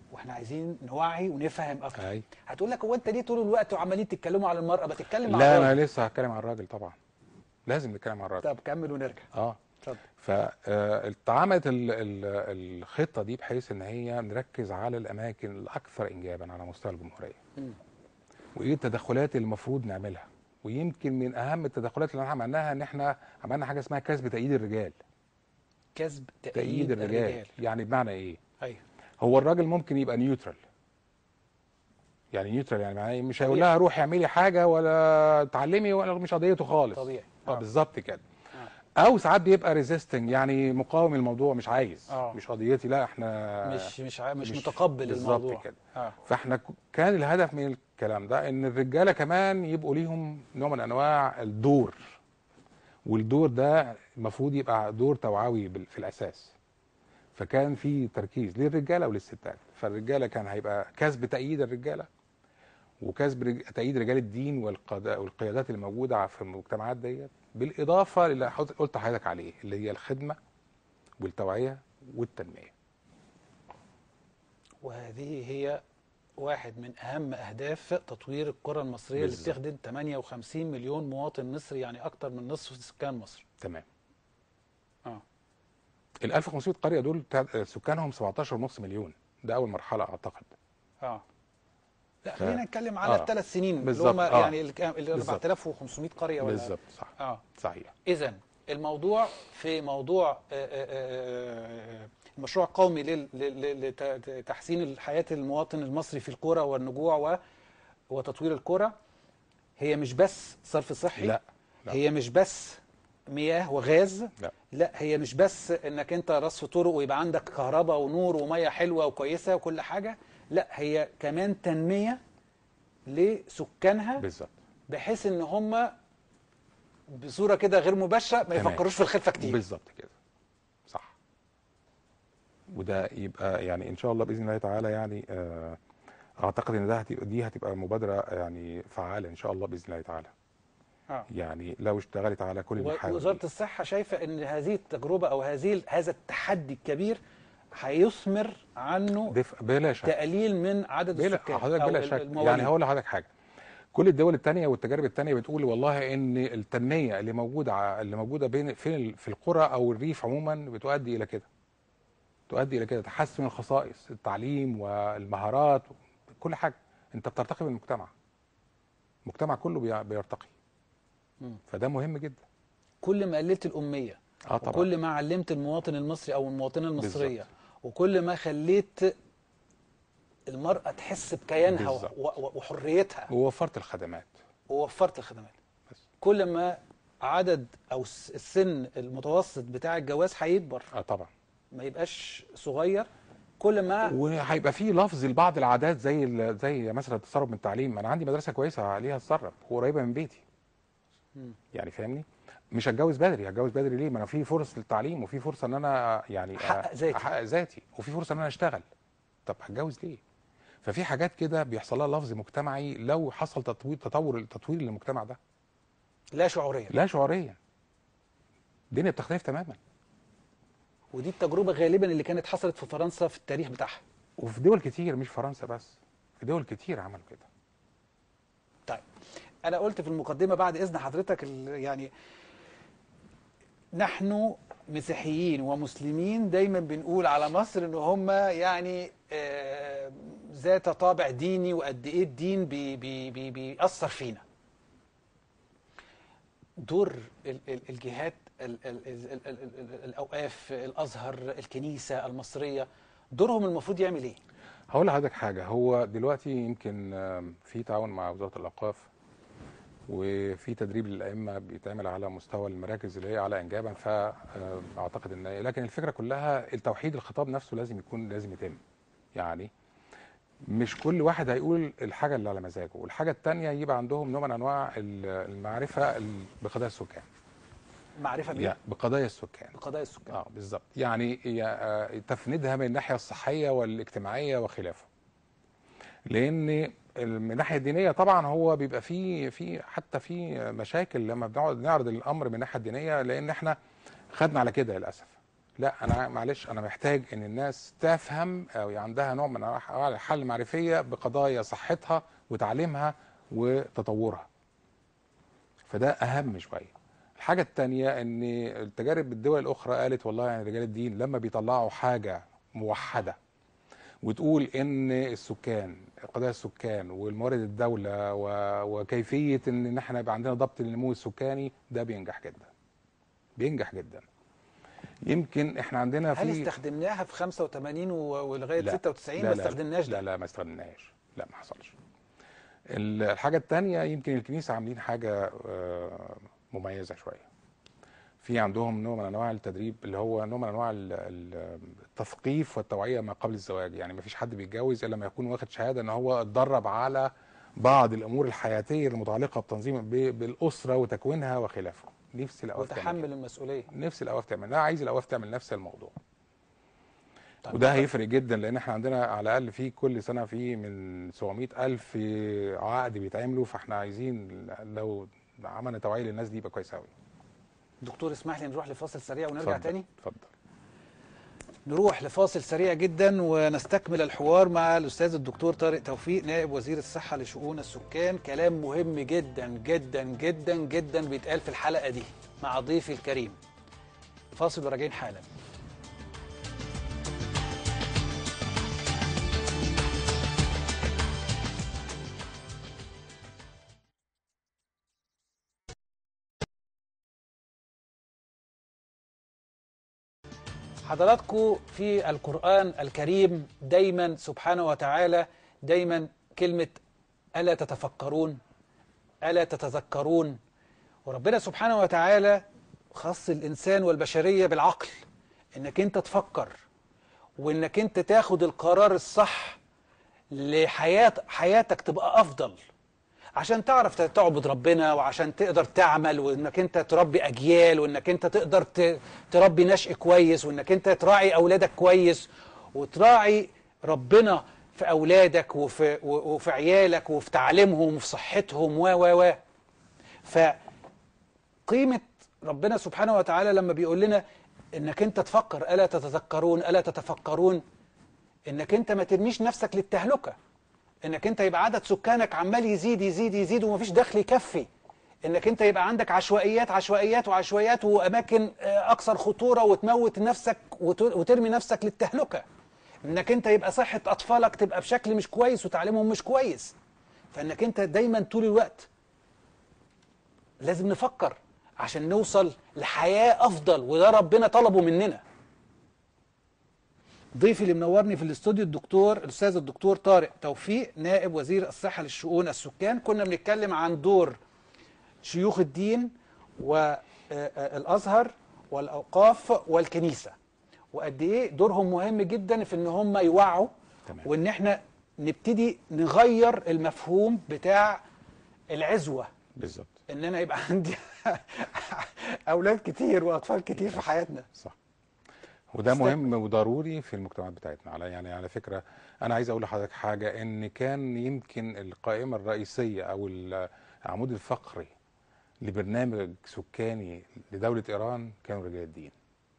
واحنا عايزين نوعي ونفهم اكتر اي هتقول لك هو انت ليه طول الوقت وعمالين تتكلموا على المراه ما تتكلم على لا الراجل. انا لسه هتكلم عن الراجل طبعا لازم نتكلم عن الراجل طب كمل ونرجع اه اتفضل فاتعملت الخطه دي بحيث ان هي نركز على الاماكن الاكثر انجابا على مستوى الجمهوريه مم. وايه التدخلات اللي المفروض نعملها ويمكن من اهم التدخلات اللي احنا عملناها ان احنا عملنا حاجه اسمها كسب تأييد الرجال كسب تأييد, تأييد الرجال, يعني بمعنى ايه ايوه هو الراجل ممكن يبقى نيوترال يعني نيوترال يعني معناه إيه؟ مش هيقول طبيعي. لها روحي اعملي حاجه ولا تعلمي ولا مش قضيته خالص طبيعي اه آه. بالظبط كده او ساعات بيبقى ريزيستنج يعني مقاوم الموضوع مش عايز آه. مش قضيتي لا احنا مش مش ع- مش, مش- متقبل بالظبط الموضوع كده. اه فاحنا ك- كان الهدف من الكلام ده ان الرجاله كمان يبقوا ليهم نوع من انواع الدور والدور ده المفروض يبقى دور توعوي بال- في الاساس فكان في تركيز للرجاله وللستات فالرجاله كان هيبقى كسب تأييد الرجاله وكسب رج- تأييد رجال الدين والقضاء والقيادات اللي موجوده في المجتمعات ديت بالاضافه للي حط- قلت لحضرتك عليه اللي هي الخدمه والتوعيه والتنميه وهذه هي واحد من اهم اهداف تطوير القرى المصريه اللي بالظبط. بتخدم 58 مليون مواطن مصري يعني اكتر من نصف سكان مصر تمام اه ال 1500 قريه دول تا- سكانهم 17.5 مليون ده اول مرحله اعتقد اه لا ف- خلينا نتكلم على آه. الثلاث سنين اللي بالظبط، هم آه. يعني ال ال بالظبط. 4500 قريه ولا بالظبط صح اه صحيح اذا الموضوع في موضوع آه، آه، آه، المشروع القومي لل- لل- لتحسين حياه المواطن المصري في القرى والنجوع و- وتطوير القرى هي مش بس صرف صحي لا لا. هي مش بس مياه وغاز لا. لا هي مش بس انك انت رصف طرق ويبقى عندك كهرباء ونور وميه حلوه وكويسه وكل حاجه لا هي كمان تنميه لسكانها بالظبط بحيث ان هم بصوره كده غير مباشره ما تمام. يفكروش في الخلفه كتير بالظبط كده صح وده يبقى يعني ان شاء الله باذن الله تعالى يعني آه، اعتقد ان ده هتبقى دي هتبقى مبادره يعني فعاله ان شاء الله باذن الله تعالى آه. يعني لو اشتغلت على كل المحاور وزاره دي. الصحه شايفه ان هذه التجربه او هذه هذا التحدي الكبير هيثمر عنه دفء بلا شك تقليل من عدد بلا السكان حضرتك أو بلا ال- شك المواليد. يعني هقول لحضرتك حاجه كل الدول الثانيه والتجارب الثانيه بتقول والله ان التنميه اللي موجوده ع- اللي موجوده بين في ال- في القرى او الريف عموما بتؤدي الى كده تؤدي الى كده تحسن الخصائص التعليم والمهارات كل حاجه انت بترتقي بالمجتمع المجتمع كله بي- بيرتقي مم. فده مهم جدا كل ما قللت الاميه اه طبعا وكل ما علمت المواطن المصري او المواطنه المصريه بالظبط. وكل ما خليت المراه تحس بكيانها بالظبط. و- و- وحريتها ووفرت الخدمات ووفرت الخدمات بس. كل ما عدد او الس- السن المتوسط بتاع الجواز هيكبر اه طبعا ما يبقاش صغير كل ما وهيبقى في لفظ لبعض العادات زي ال- زي مثلا التسرب من التعليم انا عندي مدرسه كويسه عليها تسرب وقريبه من بيتي مم. يعني فاهمني مش هتجوز بدري هتجوز بدري ليه ما انا في فرص للتعليم وفي فرصه ان انا يعني أحقق ذاتي. احقق ذاتي وفي فرصه ان انا اشتغل طب هتجوز ليه ففي حاجات كده بيحصل لها لفظ مجتمعي لو حصل تطوير تطور تطوير للمجتمع ده لا شعوريا لا شعوريا الدنيا بتختلف تماما ودي التجربه غالبا اللي كانت حصلت في فرنسا في التاريخ بتاعها وفي دول كتير مش فرنسا بس في دول كتير عملوا كده طيب انا قلت في المقدمه بعد اذن حضرتك ال- يعني نحن مسيحيين ومسلمين دايما بنقول على مصر ان هم يعني آه، ذات طابع ديني وقد ايه الدين بي بي بي بيأثر فينا دور ال- ال- الجهات ال- ال- ال- ال- ال- ال- الاوقاف الازهر الكنيسه المصريه دورهم المفروض يعمل ايه هقول لحضرتك حاجه هو دلوقتي يمكن آم، في تعاون مع وزاره الاوقاف وفي تدريب للائمه بيتعمل على مستوى المراكز اللي هي على انجابا فاعتقد ان لكن الفكره كلها التوحيد الخطاب نفسه لازم يكون لازم يتم يعني مش كل واحد هيقول الحاجه اللي على مزاجه والحاجه الثانيه يبقى عندهم نوع من انواع ال- المعرفه ال- بقضايا السكان معرفه بيه يعني بقضايا السكان بقضايا السكان اه بالظبط يعني هي آه، تفنيدها من الناحيه الصحيه والاجتماعيه وخلافه لان من الناحيه الدينيه طبعا هو بيبقى فيه في حتى في مشاكل لما بنقعد نعرض الامر من الناحيه الدينيه لان احنا خدنا على كده للاسف لا انا معلش انا محتاج ان الناس تفهم او عندها نوع من انواع الحل المعرفيه بقضايا صحتها وتعليمها وتطورها فده اهم شويه الحاجه الثانيه ان التجارب الدول الاخرى قالت والله يعني رجال الدين لما بيطلعوا حاجه موحده وتقول ان السكان قضايا السكان والموارد الدوله و... وكيفيه ان إن احنا يبقى عندنا ضبط للنمو السكاني ده بينجح جدا بينجح جدا يمكن احنا عندنا هل في استخدمناها في 85 و- ولغايه لا. 96 لا ما لا استخدمناش لا ده لا ما استخدمناهاش لا ما حصلش ال- الحاجه الثانيه يمكن الكنيسه عاملين حاجه آه، مميزه شويه في عندهم نوع من انواع التدريب اللي هو نوع من انواع ال- ال- التثقيف والتوعيه ما قبل الزواج يعني ما فيش حد بيتجوز الا لما يكون واخد شهاده ان هو اتدرب على بعض الامور الحياتيه المتعلقه بتنظيم ب- بالاسره وتكوينها وخلافه نفس الاوقات تعمل وتحمل كده. المسؤوليه نفس الاوقاف تعمل لا عايز الاوقاف تعمل نفس الموضوع طيب وده هيفرق جدا لان احنا عندنا على الاقل في كل سنه في من 700 الف عقد بيتعملوا فاحنا عايزين لو عملنا توعيه للناس دي يبقى كويس قوي دكتور اسمح لي نروح لفاصل سريع ونرجع تاني اتفضل نروح لفاصل سريع جدا ونستكمل الحوار مع الاستاذ الدكتور طارق توفيق نائب وزير الصحه لشؤون السكان كلام مهم جدا جدا جدا جدا بيتقال في الحلقه دي مع ضيفي الكريم فاصل وراجعين حالا حضراتكم في القرآن الكريم دايما سبحانه وتعالى دايما كلمة ألا تتفكرون ألا تتذكرون وربنا سبحانه وتعالى خص الإنسان والبشرية بالعقل إنك أنت تفكر وإنك أنت تاخد القرار الصح لحياة حياتك تبقى أفضل عشان تعرف تعبد ربنا وعشان تقدر تعمل وانك انت تربي اجيال وانك انت تقدر ت- تربي نشء كويس وانك انت تراعي اولادك كويس وتراعي ربنا في اولادك وفي و- وفي عيالك وفي تعليمهم وفي صحتهم و و و فقيمة ربنا سبحانه وتعالى لما بيقول لنا انك انت تفكر الا تتذكرون الا تتفكرون انك انت ما ترميش نفسك للتهلكه انك انت يبقى عدد سكانك عمال يزيد يزيد يزيد ومفيش دخل يكفي انك انت يبقى عندك عشوائيات عشوائيات وعشوائيات واماكن آه، اكثر خطوره وتموت نفسك وت- وترمي نفسك للتهلكه انك انت يبقى صحه اطفالك تبقى بشكل مش كويس وتعليمهم مش كويس فانك انت دايما طول الوقت لازم نفكر عشان نوصل لحياه افضل وده ربنا طلبه مننا ضيفي اللي منورني في الاستوديو الدكتور الاستاذ الدكتور طارق توفيق نائب وزير الصحه للشؤون السكان كنا بنتكلم عن دور شيوخ الدين والازهر والاوقاف والكنيسه وقد ايه دورهم مهم جدا في ان هم يوعوا تمام. وان احنا نبتدي نغير المفهوم بتاع العزوه بالظبط ان انا يبقى عندي اولاد كتير واطفال كتير في حياتنا صح وده است- مهم وضروري في المجتمعات بتاعتنا على يعني على فكره انا عايز اقول لحضرتك حاجه ان كان يمكن القائمه الرئيسيه او العمود الفقري لبرنامج سكاني لدوله ايران كانوا رجال الدين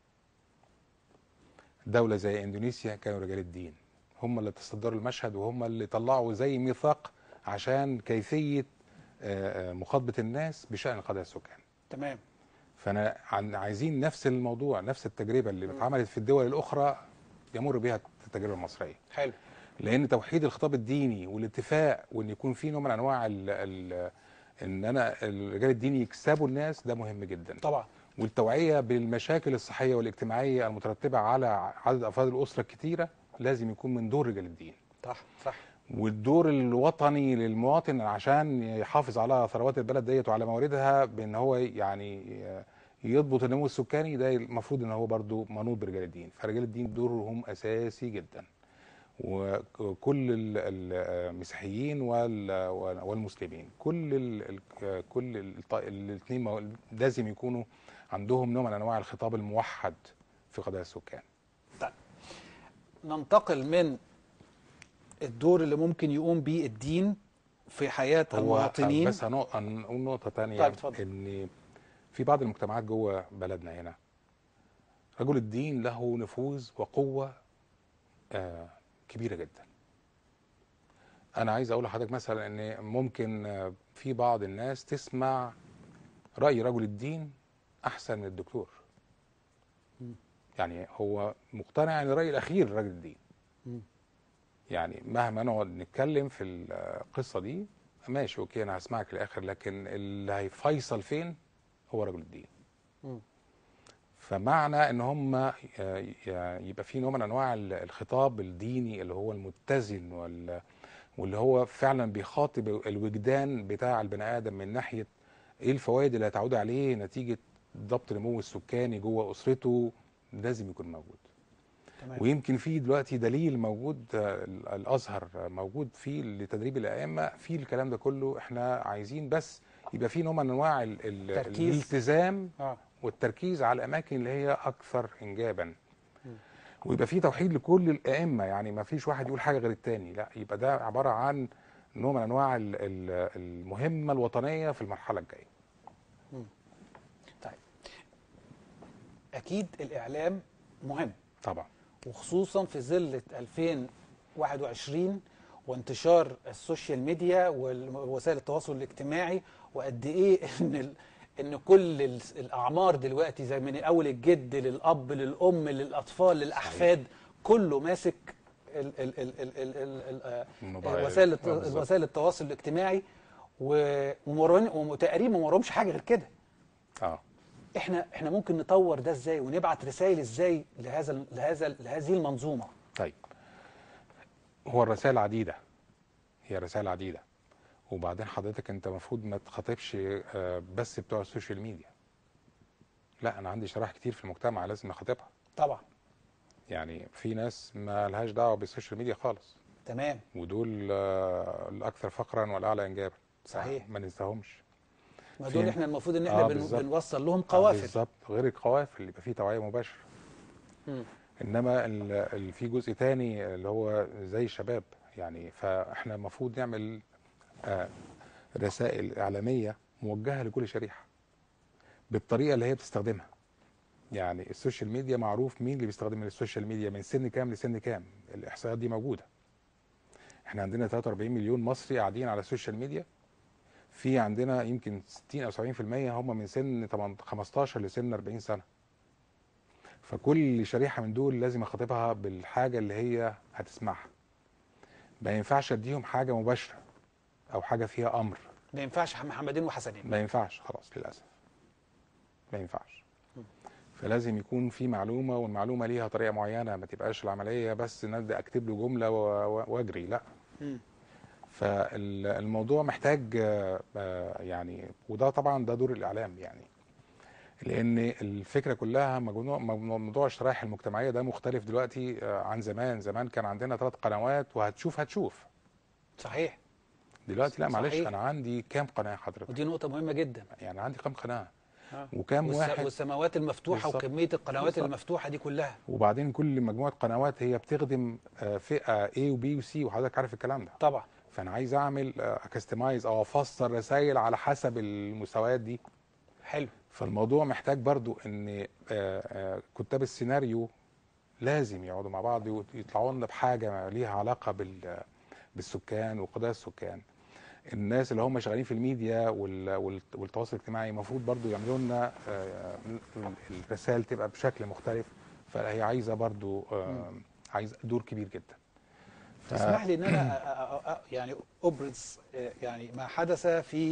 دولة زي اندونيسيا كانوا رجال الدين هم اللي تصدروا المشهد وهم اللي طلعوا زي ميثاق عشان كيفية آه، آه، مخاطبة الناس بشأن قضايا السكان تمام فانا عن عايزين نفس الموضوع نفس التجربة اللي اتعملت في الدول الأخرى يمر بها التجربة المصرية حلو لان توحيد الخطاب الديني والاتفاق وان يكون في نوع من انواع ال ال ان انا الرجال الدين يكسبوا الناس ده مهم جدا طبعا والتوعيه بالمشاكل الصحيه والاجتماعيه المترتبه على عدد افراد الاسره الكتيره لازم يكون من دور رجال الدين صح صح والدور الوطني للمواطن عشان يحافظ على ثروات البلد ديت وعلى مواردها بان هو يعني يضبط النمو السكاني ده المفروض ان هو برضو منوط برجال الدين فرجال الدين دورهم اساسي جدا وكل ال- ال- المسيحيين وال- والمسلمين كل ال- ال- كل الاثنين لازم يكونوا عندهم نوع من انواع الخطاب الموحد في قضايا السكان طيب ننتقل من الدور اللي ممكن يقوم به الدين في حياة هو المواطنين بس هنق- هنقول نقطة تانية طيب، اتفضل. إن في بعض المجتمعات جوه بلدنا هنا رجل الدين له نفوذ وقوه آه كبيره جدا انا عايز اقول لحضرتك مثلا ان ممكن آه، في بعض الناس تسمع راي رجل الدين احسن من الدكتور يعني هو مقتنع ان الراي الاخير لرجل الدين مم. يعني مهما نقعد نتكلم في القصه دي ماشي اوكي انا هسمعك للاخر لكن اللي هيفيصل فين هو رجل الدين مم. فمعنى ان هم ي- ي- يبقى في نوع من انواع ال- الخطاب الديني اللي هو المتزن وال- واللي هو فعلا بيخاطب الوجدان بتاع البني ادم من ناحيه ايه الفوائد اللي هتعود عليه نتيجه ضبط النمو السكاني جوه اسرته لازم يكون موجود تمام ويمكن في دلوقتي دليل موجود آه، ال- الازهر آه، موجود فيه لتدريب الائمه في الكلام ده كله احنا عايزين بس يبقى في نوع من انواع ال- ال- تركيز. الالتزام اه والتركيز على الاماكن اللي هي اكثر انجابا ويبقى في توحيد لكل الائمه يعني ما فيش واحد يقول حاجه غير التاني لا يبقى ده عباره عن نوع من انواع ال- ال- المهمه الوطنيه في المرحله الجايه طيب اكيد الاعلام مهم طبعا وخصوصا في ظل 2021 وانتشار السوشيال ميديا ووسائل التواصل الاجتماعي وقد ايه ان ال... ان كل ال- الاعمار دلوقتي زي من اول الجد للاب للام للاطفال للاحفاد كله ماسك ال... ال... ال... ال... ال... ال... ال... الموبايل. وسائل الت... آه، بالظبط. وسائل التواصل الاجتماعي و- ومرن- وتقريبا ما وراهمش حاجه غير كده اه احنا احنا ممكن نطور ده ازاي ونبعت رسائل ازاي لهذا لهذا لهذه المنظومه طيب هو الرسائل عديدة هي رسائل عديدة وبعدين حضرتك انت المفروض ما تخاطبش آه، بس بتوع السوشيال ميديا لا انا عندي شرائح كتير في المجتمع لازم اخاطبها طبعا يعني في ناس ما لهاش دعوة بالسوشيال ميديا خالص تمام ودول آه، الاكثر فقرا والاعلى انجابا صحيح. ما ننساهمش ما فين؟ دول احنا المفروض ان احنا آه، بن بالظبط. بنوصل لهم آه، قوافل بالظبط غير القوافل اللي يبقى فيه توعية مباشرة مم. انما ال- ال- في جزء تاني اللي هو زي الشباب يعني فاحنا المفروض نعمل آه، رسائل اعلاميه موجهه لكل شريحه بالطريقه اللي هي بتستخدمها يعني السوشيال ميديا معروف مين اللي بيستخدم السوشيال ميديا من سن كام لسن كام الاحصائيات دي موجوده احنا عندنا 43 مليون مصري قاعدين على السوشيال ميديا في عندنا يمكن 60 او 70% هم من سن 8 15 لسن 40 سنه فكل شريحه من دول لازم اخاطبها بالحاجه اللي هي هتسمعها ما ينفعش اديهم حاجه مباشره او حاجه فيها امر ما ينفعش محمدين وحسنين ما ينفعش خلاص للاسف ما ينفعش فلازم يكون في معلومه والمعلومه ليها طريقه معينه ما تبقاش العمليه بس ان أبدأ اكتب له جمله و- و- واجري لا مم. فالموضوع محتاج آه، آه، يعني وده طبعا ده دور الاعلام يعني لان الفكره كلها موضوع موضوع الشرائح المجتمعيه ده مختلف دلوقتي آه، عن زمان زمان كان عندنا ثلاث قنوات وهتشوف هتشوف صحيح دلوقتي لا معلش صحيح. انا عندي كام قناه حضرتك ودي نقطه مهمه جدا يعني عندي كام قناه آه. وكام والس- واحد والسماوات المفتوحه بالظبط. وكميه القنوات بالظبط. المفتوحه دي كلها وبعدين كل مجموعه قنوات هي بتخدم آه، فئه A وB وC وحضرتك عارف الكلام ده طبعا فانا عايز اعمل كاستمايز او افسر رسائل على حسب المستويات دي حلو فالموضوع محتاج برضو ان آه، آه، كتاب السيناريو لازم يقعدوا مع بعض ويطلعوا لنا بحاجه ليها علاقه بال بالسكان وقضايا السكان الناس اللي هم شغالين في الميديا وال- وال- والتواصل الاجتماعي المفروض برضو يعملوا لنا آه، الرسائل تبقى بشكل مختلف فهي عايزه برضو آه، عايزه دور كبير جدا ف- تسمح لي ان انا أ- أ- أ- يعني ابرز آه، يعني ما حدث في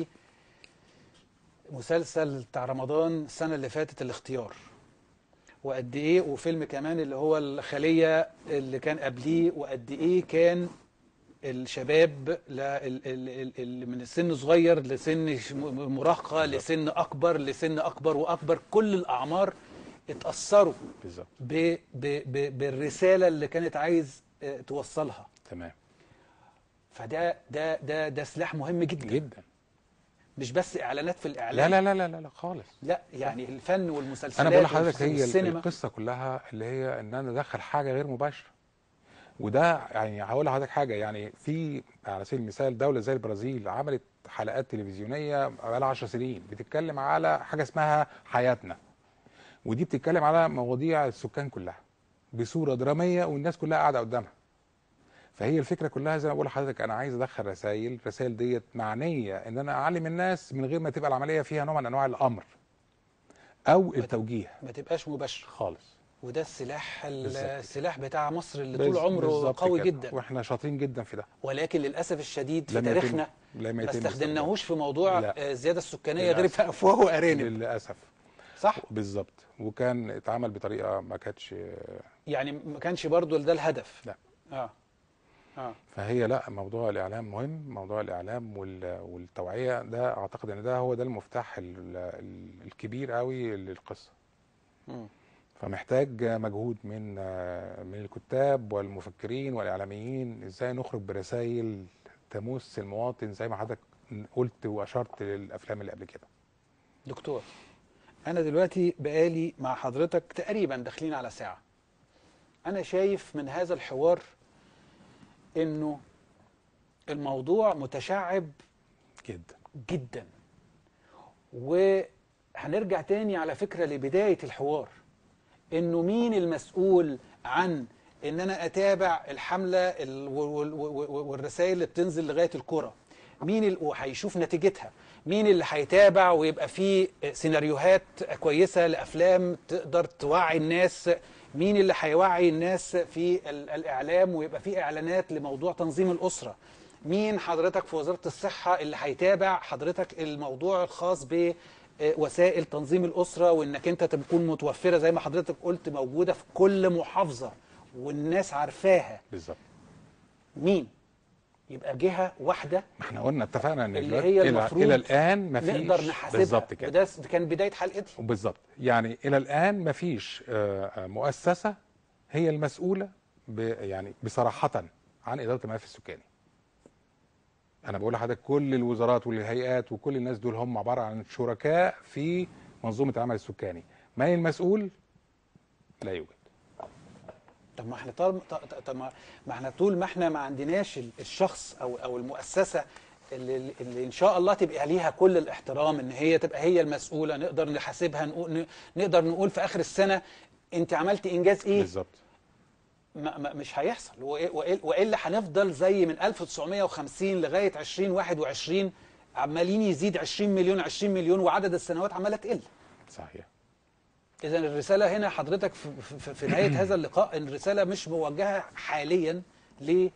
مسلسل بتاع رمضان السنه اللي فاتت الاختيار وقد ايه وفيلم كمان اللي هو الخليه اللي كان قبليه وقد ايه كان الشباب لا ال ال ال ال من السن صغير لسن ش- م- مراهقه لسن اكبر لسن اكبر واكبر كل الاعمار اتاثروا بالظبط ب ب ب بالرساله اللي كانت عايز آه، توصلها تمام فده ده ده ده سلاح مهم جدا جدا مش بس اعلانات في لا الاعلام لا لا لا لا, لا خالص لا يعني الفن والمسلسلات انا بقول لحضرتك هي والسينما القصه كلها اللي هي ان انا ادخل حاجه غير مباشره وده يعني هقول لحضرتك حاجه يعني في على سبيل المثال دوله زي البرازيل عملت حلقات تلفزيونيه بقى لها 10 سنين بتتكلم على حاجه اسمها حياتنا ودي بتتكلم على مواضيع السكان كلها بصوره دراميه والناس كلها قاعده قدامها فهي الفكره كلها زي ما بقول لحضرتك انا عايز ادخل رسائل الرسائل ديت معنيه ان انا اعلم الناس من غير ما تبقى العمليه فيها نوع من انواع الامر او التوجيه ما تبقاش مباشره خالص وده السلاح ال- بالظبط كده. السلاح بتاع مصر اللي بز- طول عمره بالظبط قوي كده. جدا واحنا شاطرين جدا في ده ولكن للاسف الشديد في لم يتم- تاريخنا لم ما يتم استخدمناهوش في موضوع لا. آه، الزياده السكانيه غير للأسف. في افواه وارانب للاسف صح بالظبط وكان اتعمل بطريقه ما كانتش يعني ما كانش برضو ده الهدف لا. اه اه فهي لا موضوع الاعلام مهم موضوع الاعلام وال- والتوعيه ده اعتقد ان ده هو ده المفتاح ال- ال- الكبير قوي للقصه مم. فمحتاج مجهود من من الكتاب والمفكرين والاعلاميين ازاي نخرج برسائل تمس المواطن زي ما حضرتك قلت واشرت للافلام اللي قبل كده دكتور انا دلوقتي بقالي مع حضرتك تقريبا داخلين على ساعه انا شايف من هذا الحوار انه الموضوع متشعب جدا جدا وهنرجع تاني على فكرة لبداية الحوار انه مين المسؤول عن ان انا اتابع الحملة ال- وال- وال- والرسائل اللي بتنزل لغاية الكرة مين ال- وهيشوف نتيجتها مين اللي هيتابع ويبقى فيه سيناريوهات كويسة لأفلام تقدر توعي الناس مين اللي هيوعي الناس في ال- الإعلام ويبقى فيه إعلانات لموضوع تنظيم الأسرة مين حضرتك في وزارة الصحة اللي هيتابع حضرتك الموضوع الخاص بوسائل تنظيم الأسرة وإنك أنت تكون متوفرة زي ما حضرتك قلت موجودة في كل محافظة والناس عارفاها بالظبط مين يبقى جهة واحدة ما احنا قلنا اتفقنا ان اللي دلوقتي هي الى, المفروض إلى الان ما فيش نقدر نحاسبها بالظبط كده وده س- كان بداية حلقتي بالظبط يعني الى الان ما فيش آه، آه، مؤسسه هي المسؤوله ب يعني بصراحه عن اداره الملف السكاني انا بقول لحضرتك كل الوزارات والهيئات وكل الناس دول هم عباره عن شركاء في منظومه العمل السكاني من المسؤول لا يوجد طب ما احنا طال ط- ط- طب ما ما احنا طول ما احنا ما عندناش ال- الشخص او او المؤسسه اللي, اللي ان شاء الله تبقى ليها كل الاحترام ان هي تبقى هي المسؤوله نقدر نحاسبها نقول ن- نقدر نقول في اخر السنه انت عملت انجاز ايه بالظبط ما ما مش هيحصل وإيه- وإيه- والا هنفضل زي من 1950 لغايه 2021 عمالين يزيد 20 مليون 20 مليون وعدد السنوات عماله تقل صحيح إذا الرسالة هنا حضرتك في, في, في نهاية هذا اللقاء إن الرسالة مش موجهة حاليا ل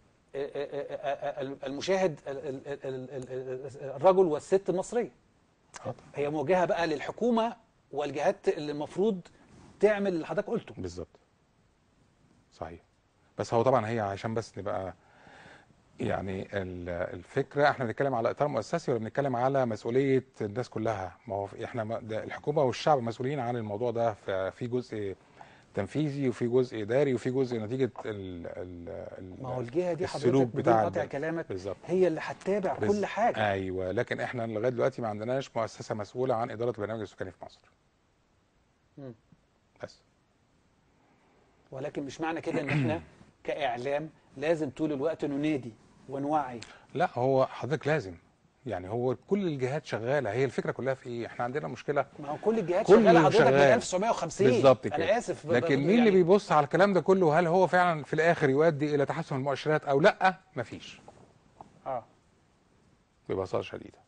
المشاهد ال- ال- ال- ال- ال- الرجل والست المصرية آه، هي موجهة بقى للحكومة والجهات اللي المفروض تعمل اللي حضرتك قلته بالظبط صحيح بس هو طبعا هي عشان بس نبقى يعني ال- الفكره احنا بنتكلم على اطار مؤسسي ولا بنتكلم على مسؤوليه الناس كلها ما هو احنا ما- ده الحكومه والشعب مسؤولين عن الموضوع ده ف- في جزء تنفيذي وفي جزء اداري وفي جزء نتيجه ال ال ما هو الجهة دي السلوك حضرتك بدون بتاع قطع البلد. كلامك بالظبط هي اللي هتتابع بز- كل حاجة ايوه لكن احنا لغايه دلوقتي ما عندناش مؤسسه مسؤوله عن اداره البرنامج السكاني في مصر مم. بس ولكن مش معنى كده إن إحنا كإعلام لازم طول الوقت ننادي ونوعي لا هو حضرتك لازم يعني هو كل الجهات شغاله هي الفكره كلها في ايه احنا عندنا مشكله ما هو كل الجهات كله شغالة حضرتك من شغال. 1950 بالظبط كده أنا آسف ب- ب- لكن مين يعني اللي بيبص على الكلام ده كله هل هو فعلا في الاخر يؤدي الى تحسن المؤشرات او لا مفيش آه ببساطه شديده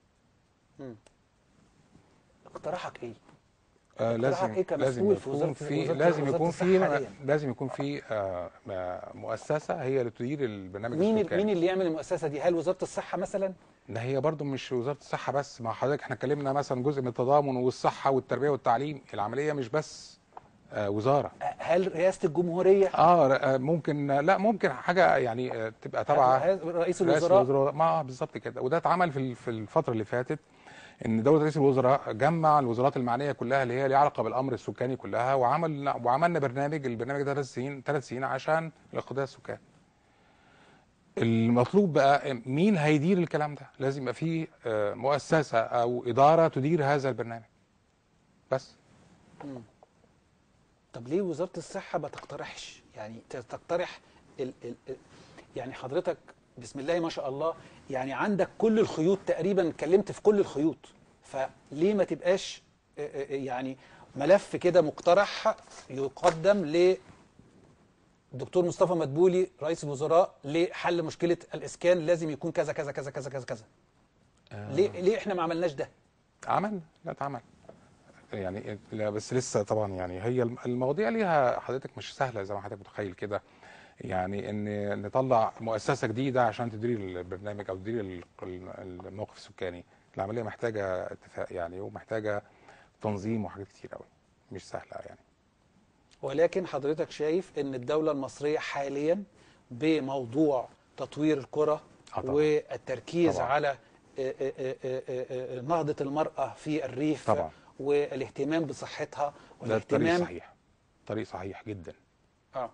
اقتراحك إيه؟ آه اقتراحك إيه لازم كمسؤول لازم في وزارة- يكون في وزارة- لازم وزارة يكون الصحة في حالياً؟ لازم يكون في آه، آه، مؤسسه هي اللي تدير البرنامج مين السكاني مين اللي يعمل المؤسسه دي هل وزاره الصحه مثلا ده هي برضو مش وزاره الصحه بس مع حضرتك احنا اتكلمنا مثلا جزء من التضامن والصحه والتربيه والتعليم العمليه مش بس آه، وزاره هل رئاسه الجمهوريه اه ر- آه، ممكن لا ممكن حاجه يعني آه، تبقى تبع رئيس رئيس الوزراء الوزراء ما آه، بالظبط كده وده اتعمل في ال- في الفتره اللي فاتت ان دوله رئيس الوزراء جمع الوزارات المعنيه كلها اللي هي ليها علاقه بالامر السكاني كلها وعمل وعملنا برنامج البرنامج ده ثلاث سنين ثلاث سنين عشان الاقتداء السكاني المطلوب بقى مين هيدير الكلام ده لازم يبقى فيه آه، مؤسسه او اداره تدير هذا البرنامج بس طب ليه وزاره الصحه ما تقترحش يعني ت- تقترح ال ال ال يعني حضرتك بسم الله ما شاء الله يعني عندك كل الخيوط تقريبا اتكلمت في كل الخيوط فليه ما تبقاش آه، آه، يعني ملف كده مقترح يقدم للدكتور مصطفى مدبولي رئيس الوزراء لحل مشكله الاسكان لازم يكون كذا كذا كذا كذا كذا كذا ليه ليه احنا ما عملناش ده عمل لا اتعمل يعني لا بس لسه طبعا يعني هي الم- المواضيع ليها حضرتك مش سهله زي ما حضرتك متخيل كده يعني ان نطلع مؤسسه جديده عشان تدير البرنامج او تدير ال- ال- الموقف السكاني العمليه محتاجه اتفاق يعني ومحتاجه تنظيم وحاجات كتير قوي مش سهله يعني ولكن حضرتك شايف ان الدولة المصرية حاليا بموضوع تطوير القرى آه طبعاً. والتركيز طبعاً. على آه، آه، آه، آه، آه، نهضة المرأة في الريف طبعاً. والاهتمام بصحتها ده الطريق والاهتمام صحيح طريق صحيح جدا اه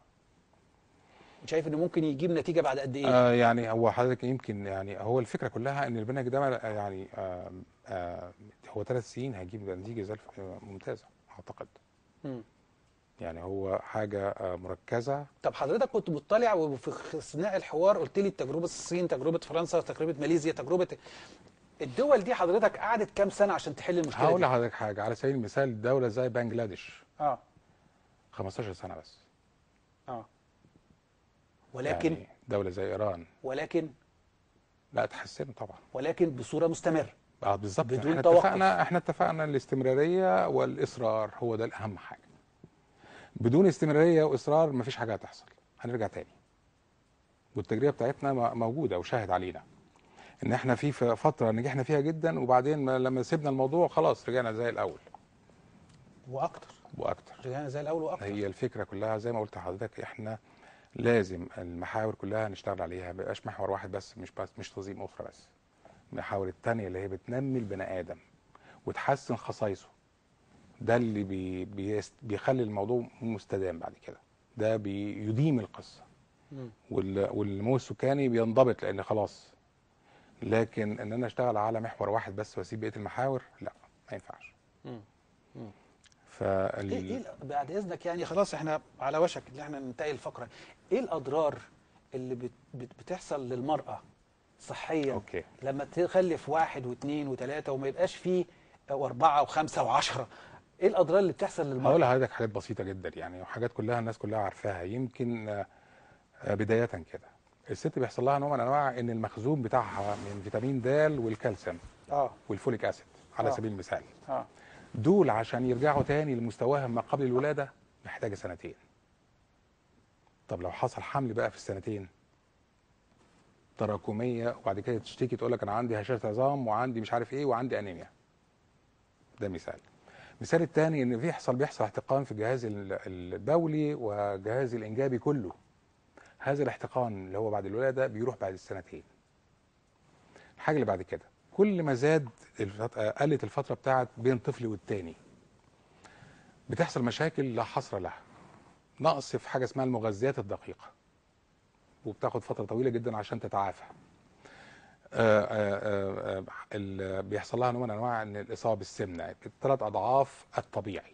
شايف انه ممكن يجيب نتيجة بعد قد ايه؟ آه يعني هو حضرتك يمكن يعني هو الفكره كلها ان البرنامج ده آه، يعني آه آه هو ثلاث سنين هيجيب نتيجه زي الف- آه، ممتازه اعتقد مم. يعني هو حاجه آه مركزه طب حضرتك كنت مطلع وفي اثناء الحوار قلت لي تجربة الصين تجربة فرنسا تجربة ماليزيا تجربة الدول دي حضرتك قعدت كام سنة عشان تحل المشكلة هقول دي؟ لحضرتك حاجه على سبيل المثال دوله زي بنجلاديش اه 15 سنه بس اه ولكن يعني دوله زي ايران ولكن لا اتحسنوا طبعا لا بصوره مستمره اه بالظبط بدون احنا توقف. اتفقنا احنا اتفقنا الاستمراريه والاصرار هو ده الاهم حاجه بدون استمراريه واصرار مفيش حاجه هتحصل هنرجع تاني والتجربه بتاعتنا م- موجوده وشاهد علينا ان احنا في ف- فتره نجحنا فيها جدا وبعدين ما- لما سيبنا الموضوع خلاص رجعنا زي الاول واكتر واكتر رجعنا زي الاول واكتر هي الفكره كلها زي ما قلت لحضرتك احنا لازم المحاور كلها نشتغل عليها ما يبقاش محور واحد بس مش بس مش تنظيم اخرى بس المحاور التانية اللي هي بتنمي البني ادم وتحسن خصائصه ده اللي بي بيست بيخلي الموضوع مستدام بعد كده ده بيديم القصه مم. وال- والنمو السكاني بينضبط لان خلاص لكن ان انا اشتغل على محور واحد بس واسيب بقيه المحاور لا ما ينفعش مم. فال... ايه ايه ال- بعد اذنك يعني خلاص احنا على وشك ان احنا ننتهي الفقره ايه الاضرار اللي بت بت بتحصل للمراه صحيا اوكي لما تخلف واحد واثنين وثلاثه وما يبقاش فيه واربعه وخمسه وعشره ايه الاضرار اللي بتحصل هقول للمراه؟ لحضرتك حاجات بسيطة جدا يعني وحاجات كلها الناس كلها عارفاها يمكن آه، آه، بداية كده الست بيحصل لها نوع من انواع ان المخزون بتاعها من فيتامين د والكالسيوم اه والفوليك اسيد على آه. سبيل المثال اه دول عشان يرجعوا تاني لمستواهم ما قبل الولادة محتاجة سنتين طب لو حصل حمل بقى في السنتين تراكمية وبعد كده تشتكي تقول لك انا عندي هشاشة عظام وعندي مش عارف ايه وعندي انيميا ده مثال المثال الثاني ان بيحصل بيحصل احتقان في الجهاز ال- البولي وجهاز الانجابي كله هذا الاحتقان اللي هو بعد الولاده بيروح بعد السنتين الحاجه اللي بعد كده كل ما زاد الفت- آه، قلت الفتره بتاعت بين طفل والتاني بتحصل مشاكل لا حصر لها نقص في حاجه اسمها المغذيات الدقيقه وبتاخد فتره طويله جدا عشان تتعافى آه، آه، آه، ال- بيحصل لها نوع من انواع ان الاصابه بالسمنه ثلاث اضعاف الطبيعي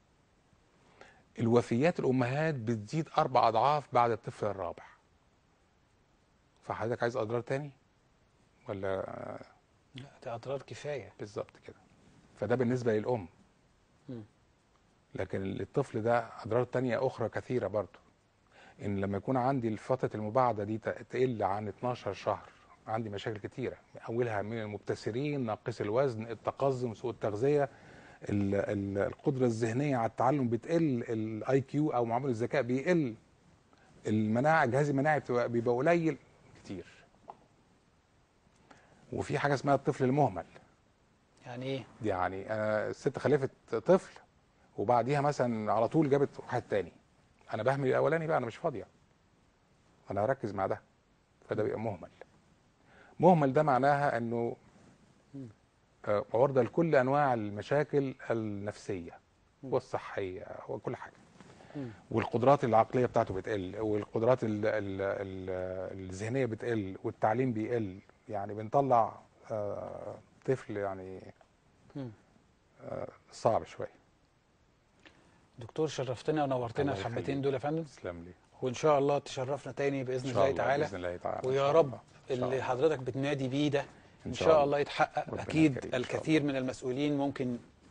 الوفيات الامهات بتزيد اربع اضعاف بعد الطفل الرابع فحضرتك عايز اضرار تاني ولا آه، لا ده اضرار كفايه بالظبط كده فده بالنسبه للام مم. لكن الطفل ده اضرار تانية اخرى كثيره برضه ان لما يكون عندي فتره المباعده دي ت- تقل عن 12 شهر عندي مشاكل كتيره اولها من المبتسرين ناقص الوزن التقزم سوء التغذيه ال- ال- القدره الذهنيه على التعلم بتقل الاي كيو او معامل الذكاء بيقل المناعه الجهاز المناعي بتبقى- بيبقى قليل كتير وفي حاجه اسمها الطفل المهمل يعني ايه؟ دي يعني انا الست خلفت طفل وبعديها مثلا على طول جابت واحد تاني انا بهمل الاولاني بقى انا مش فاضيه انا هركز مع ده فده بيبقى مهمل مهمل ده معناها انه آه، عرضه لكل انواع المشاكل النفسيه والصحيه وكل حاجه مم. والقدرات العقليه بتاعته بتقل والقدرات ال ال ال الذهنيه بتقل والتعليم بيقل يعني بنطلع آه، طفل يعني مم. صعب شويه دكتور شرفتنا ونورتنا الله الحبتين يخليك. دول يا فندم تسلم لي وان شاء الله تشرفنا تاني باذن ان شاء الله الله تعالى باذن الله تعالى إن ويا شاء رب الله. إن شاء اللي الله. حضرتك بتنادي بيه ده ان إن شاء شاء الله يتحقق ربنا اكيد يكرمك إن شاء الكثير من المسؤولين ممكن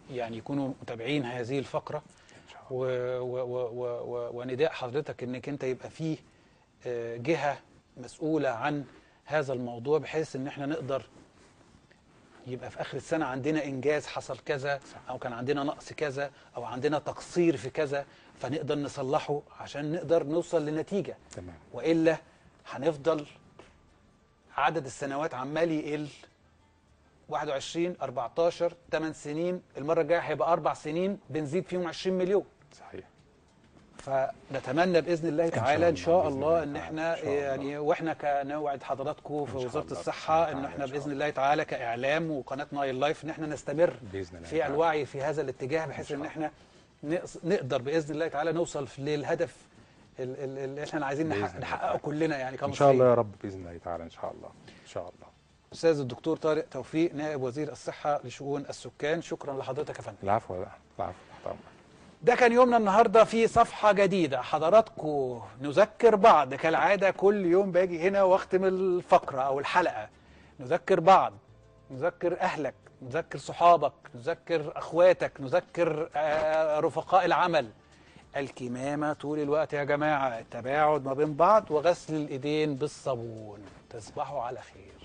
يعني يكونوا متابعين هذه الفقره و و و و و ونداء حضرتك انك انت يبقى فيه آه، جهه مسؤوله عن هذا الموضوع بحيث ان احنا نقدر يبقى في اخر السنه عندنا انجاز حصل كذا او كان عندنا نقص كذا او عندنا تقصير في كذا فنقدر نصلحه عشان نقدر نوصل لنتيجه تمام والا هنفضل عدد السنوات عمال يقل 21 14 8 سنين المره الجايه هيبقى اربع سنين بنزيد فيهم 20 مليون صحيح فنتمنى باذن الله تعالى ان شاء بإذن الله الله ان تعالى. احنا إن شاء الله. يعني واحنا كنوعد حضراتكم في إن شاء وزاره الله. الصحه بإذن ان الله احنا تعالى. إن شاء باذن الله تعالى كاعلام وقناه نايل لايف ان احنا نستمر باذن الله في تعالى. الوعي في هذا الاتجاه بحيث شاء ان الله. احنا نقص- نقدر باذن الله تعالى نوصل في- للهدف ال- ال- اللي احنا عايزين بإذن نحقق- الله نحققه تعالى. كلنا يعني ان كمصريين شاء الله يا رب باذن الله تعالى ان شاء الله ان شاء الله استاذ الدكتور طارق توفيق نائب وزير الصحه لشؤون السكان شكرا لحضرتك يا فندم العفو العفو تحت امرك ده كان يومنا النهارده في صفحه جديده حضراتكم نذكر بعض كالعاده كل يوم باجي هنا واختم الفقره او الحلقه نذكر بعض نذكر اهلك نذكر صحابك نذكر اخواتك نذكر آه، رفقاء العمل الكمامه طول الوقت يا جماعه التباعد ما بين بعض وغسل الايدين بالصابون تصبحوا على خير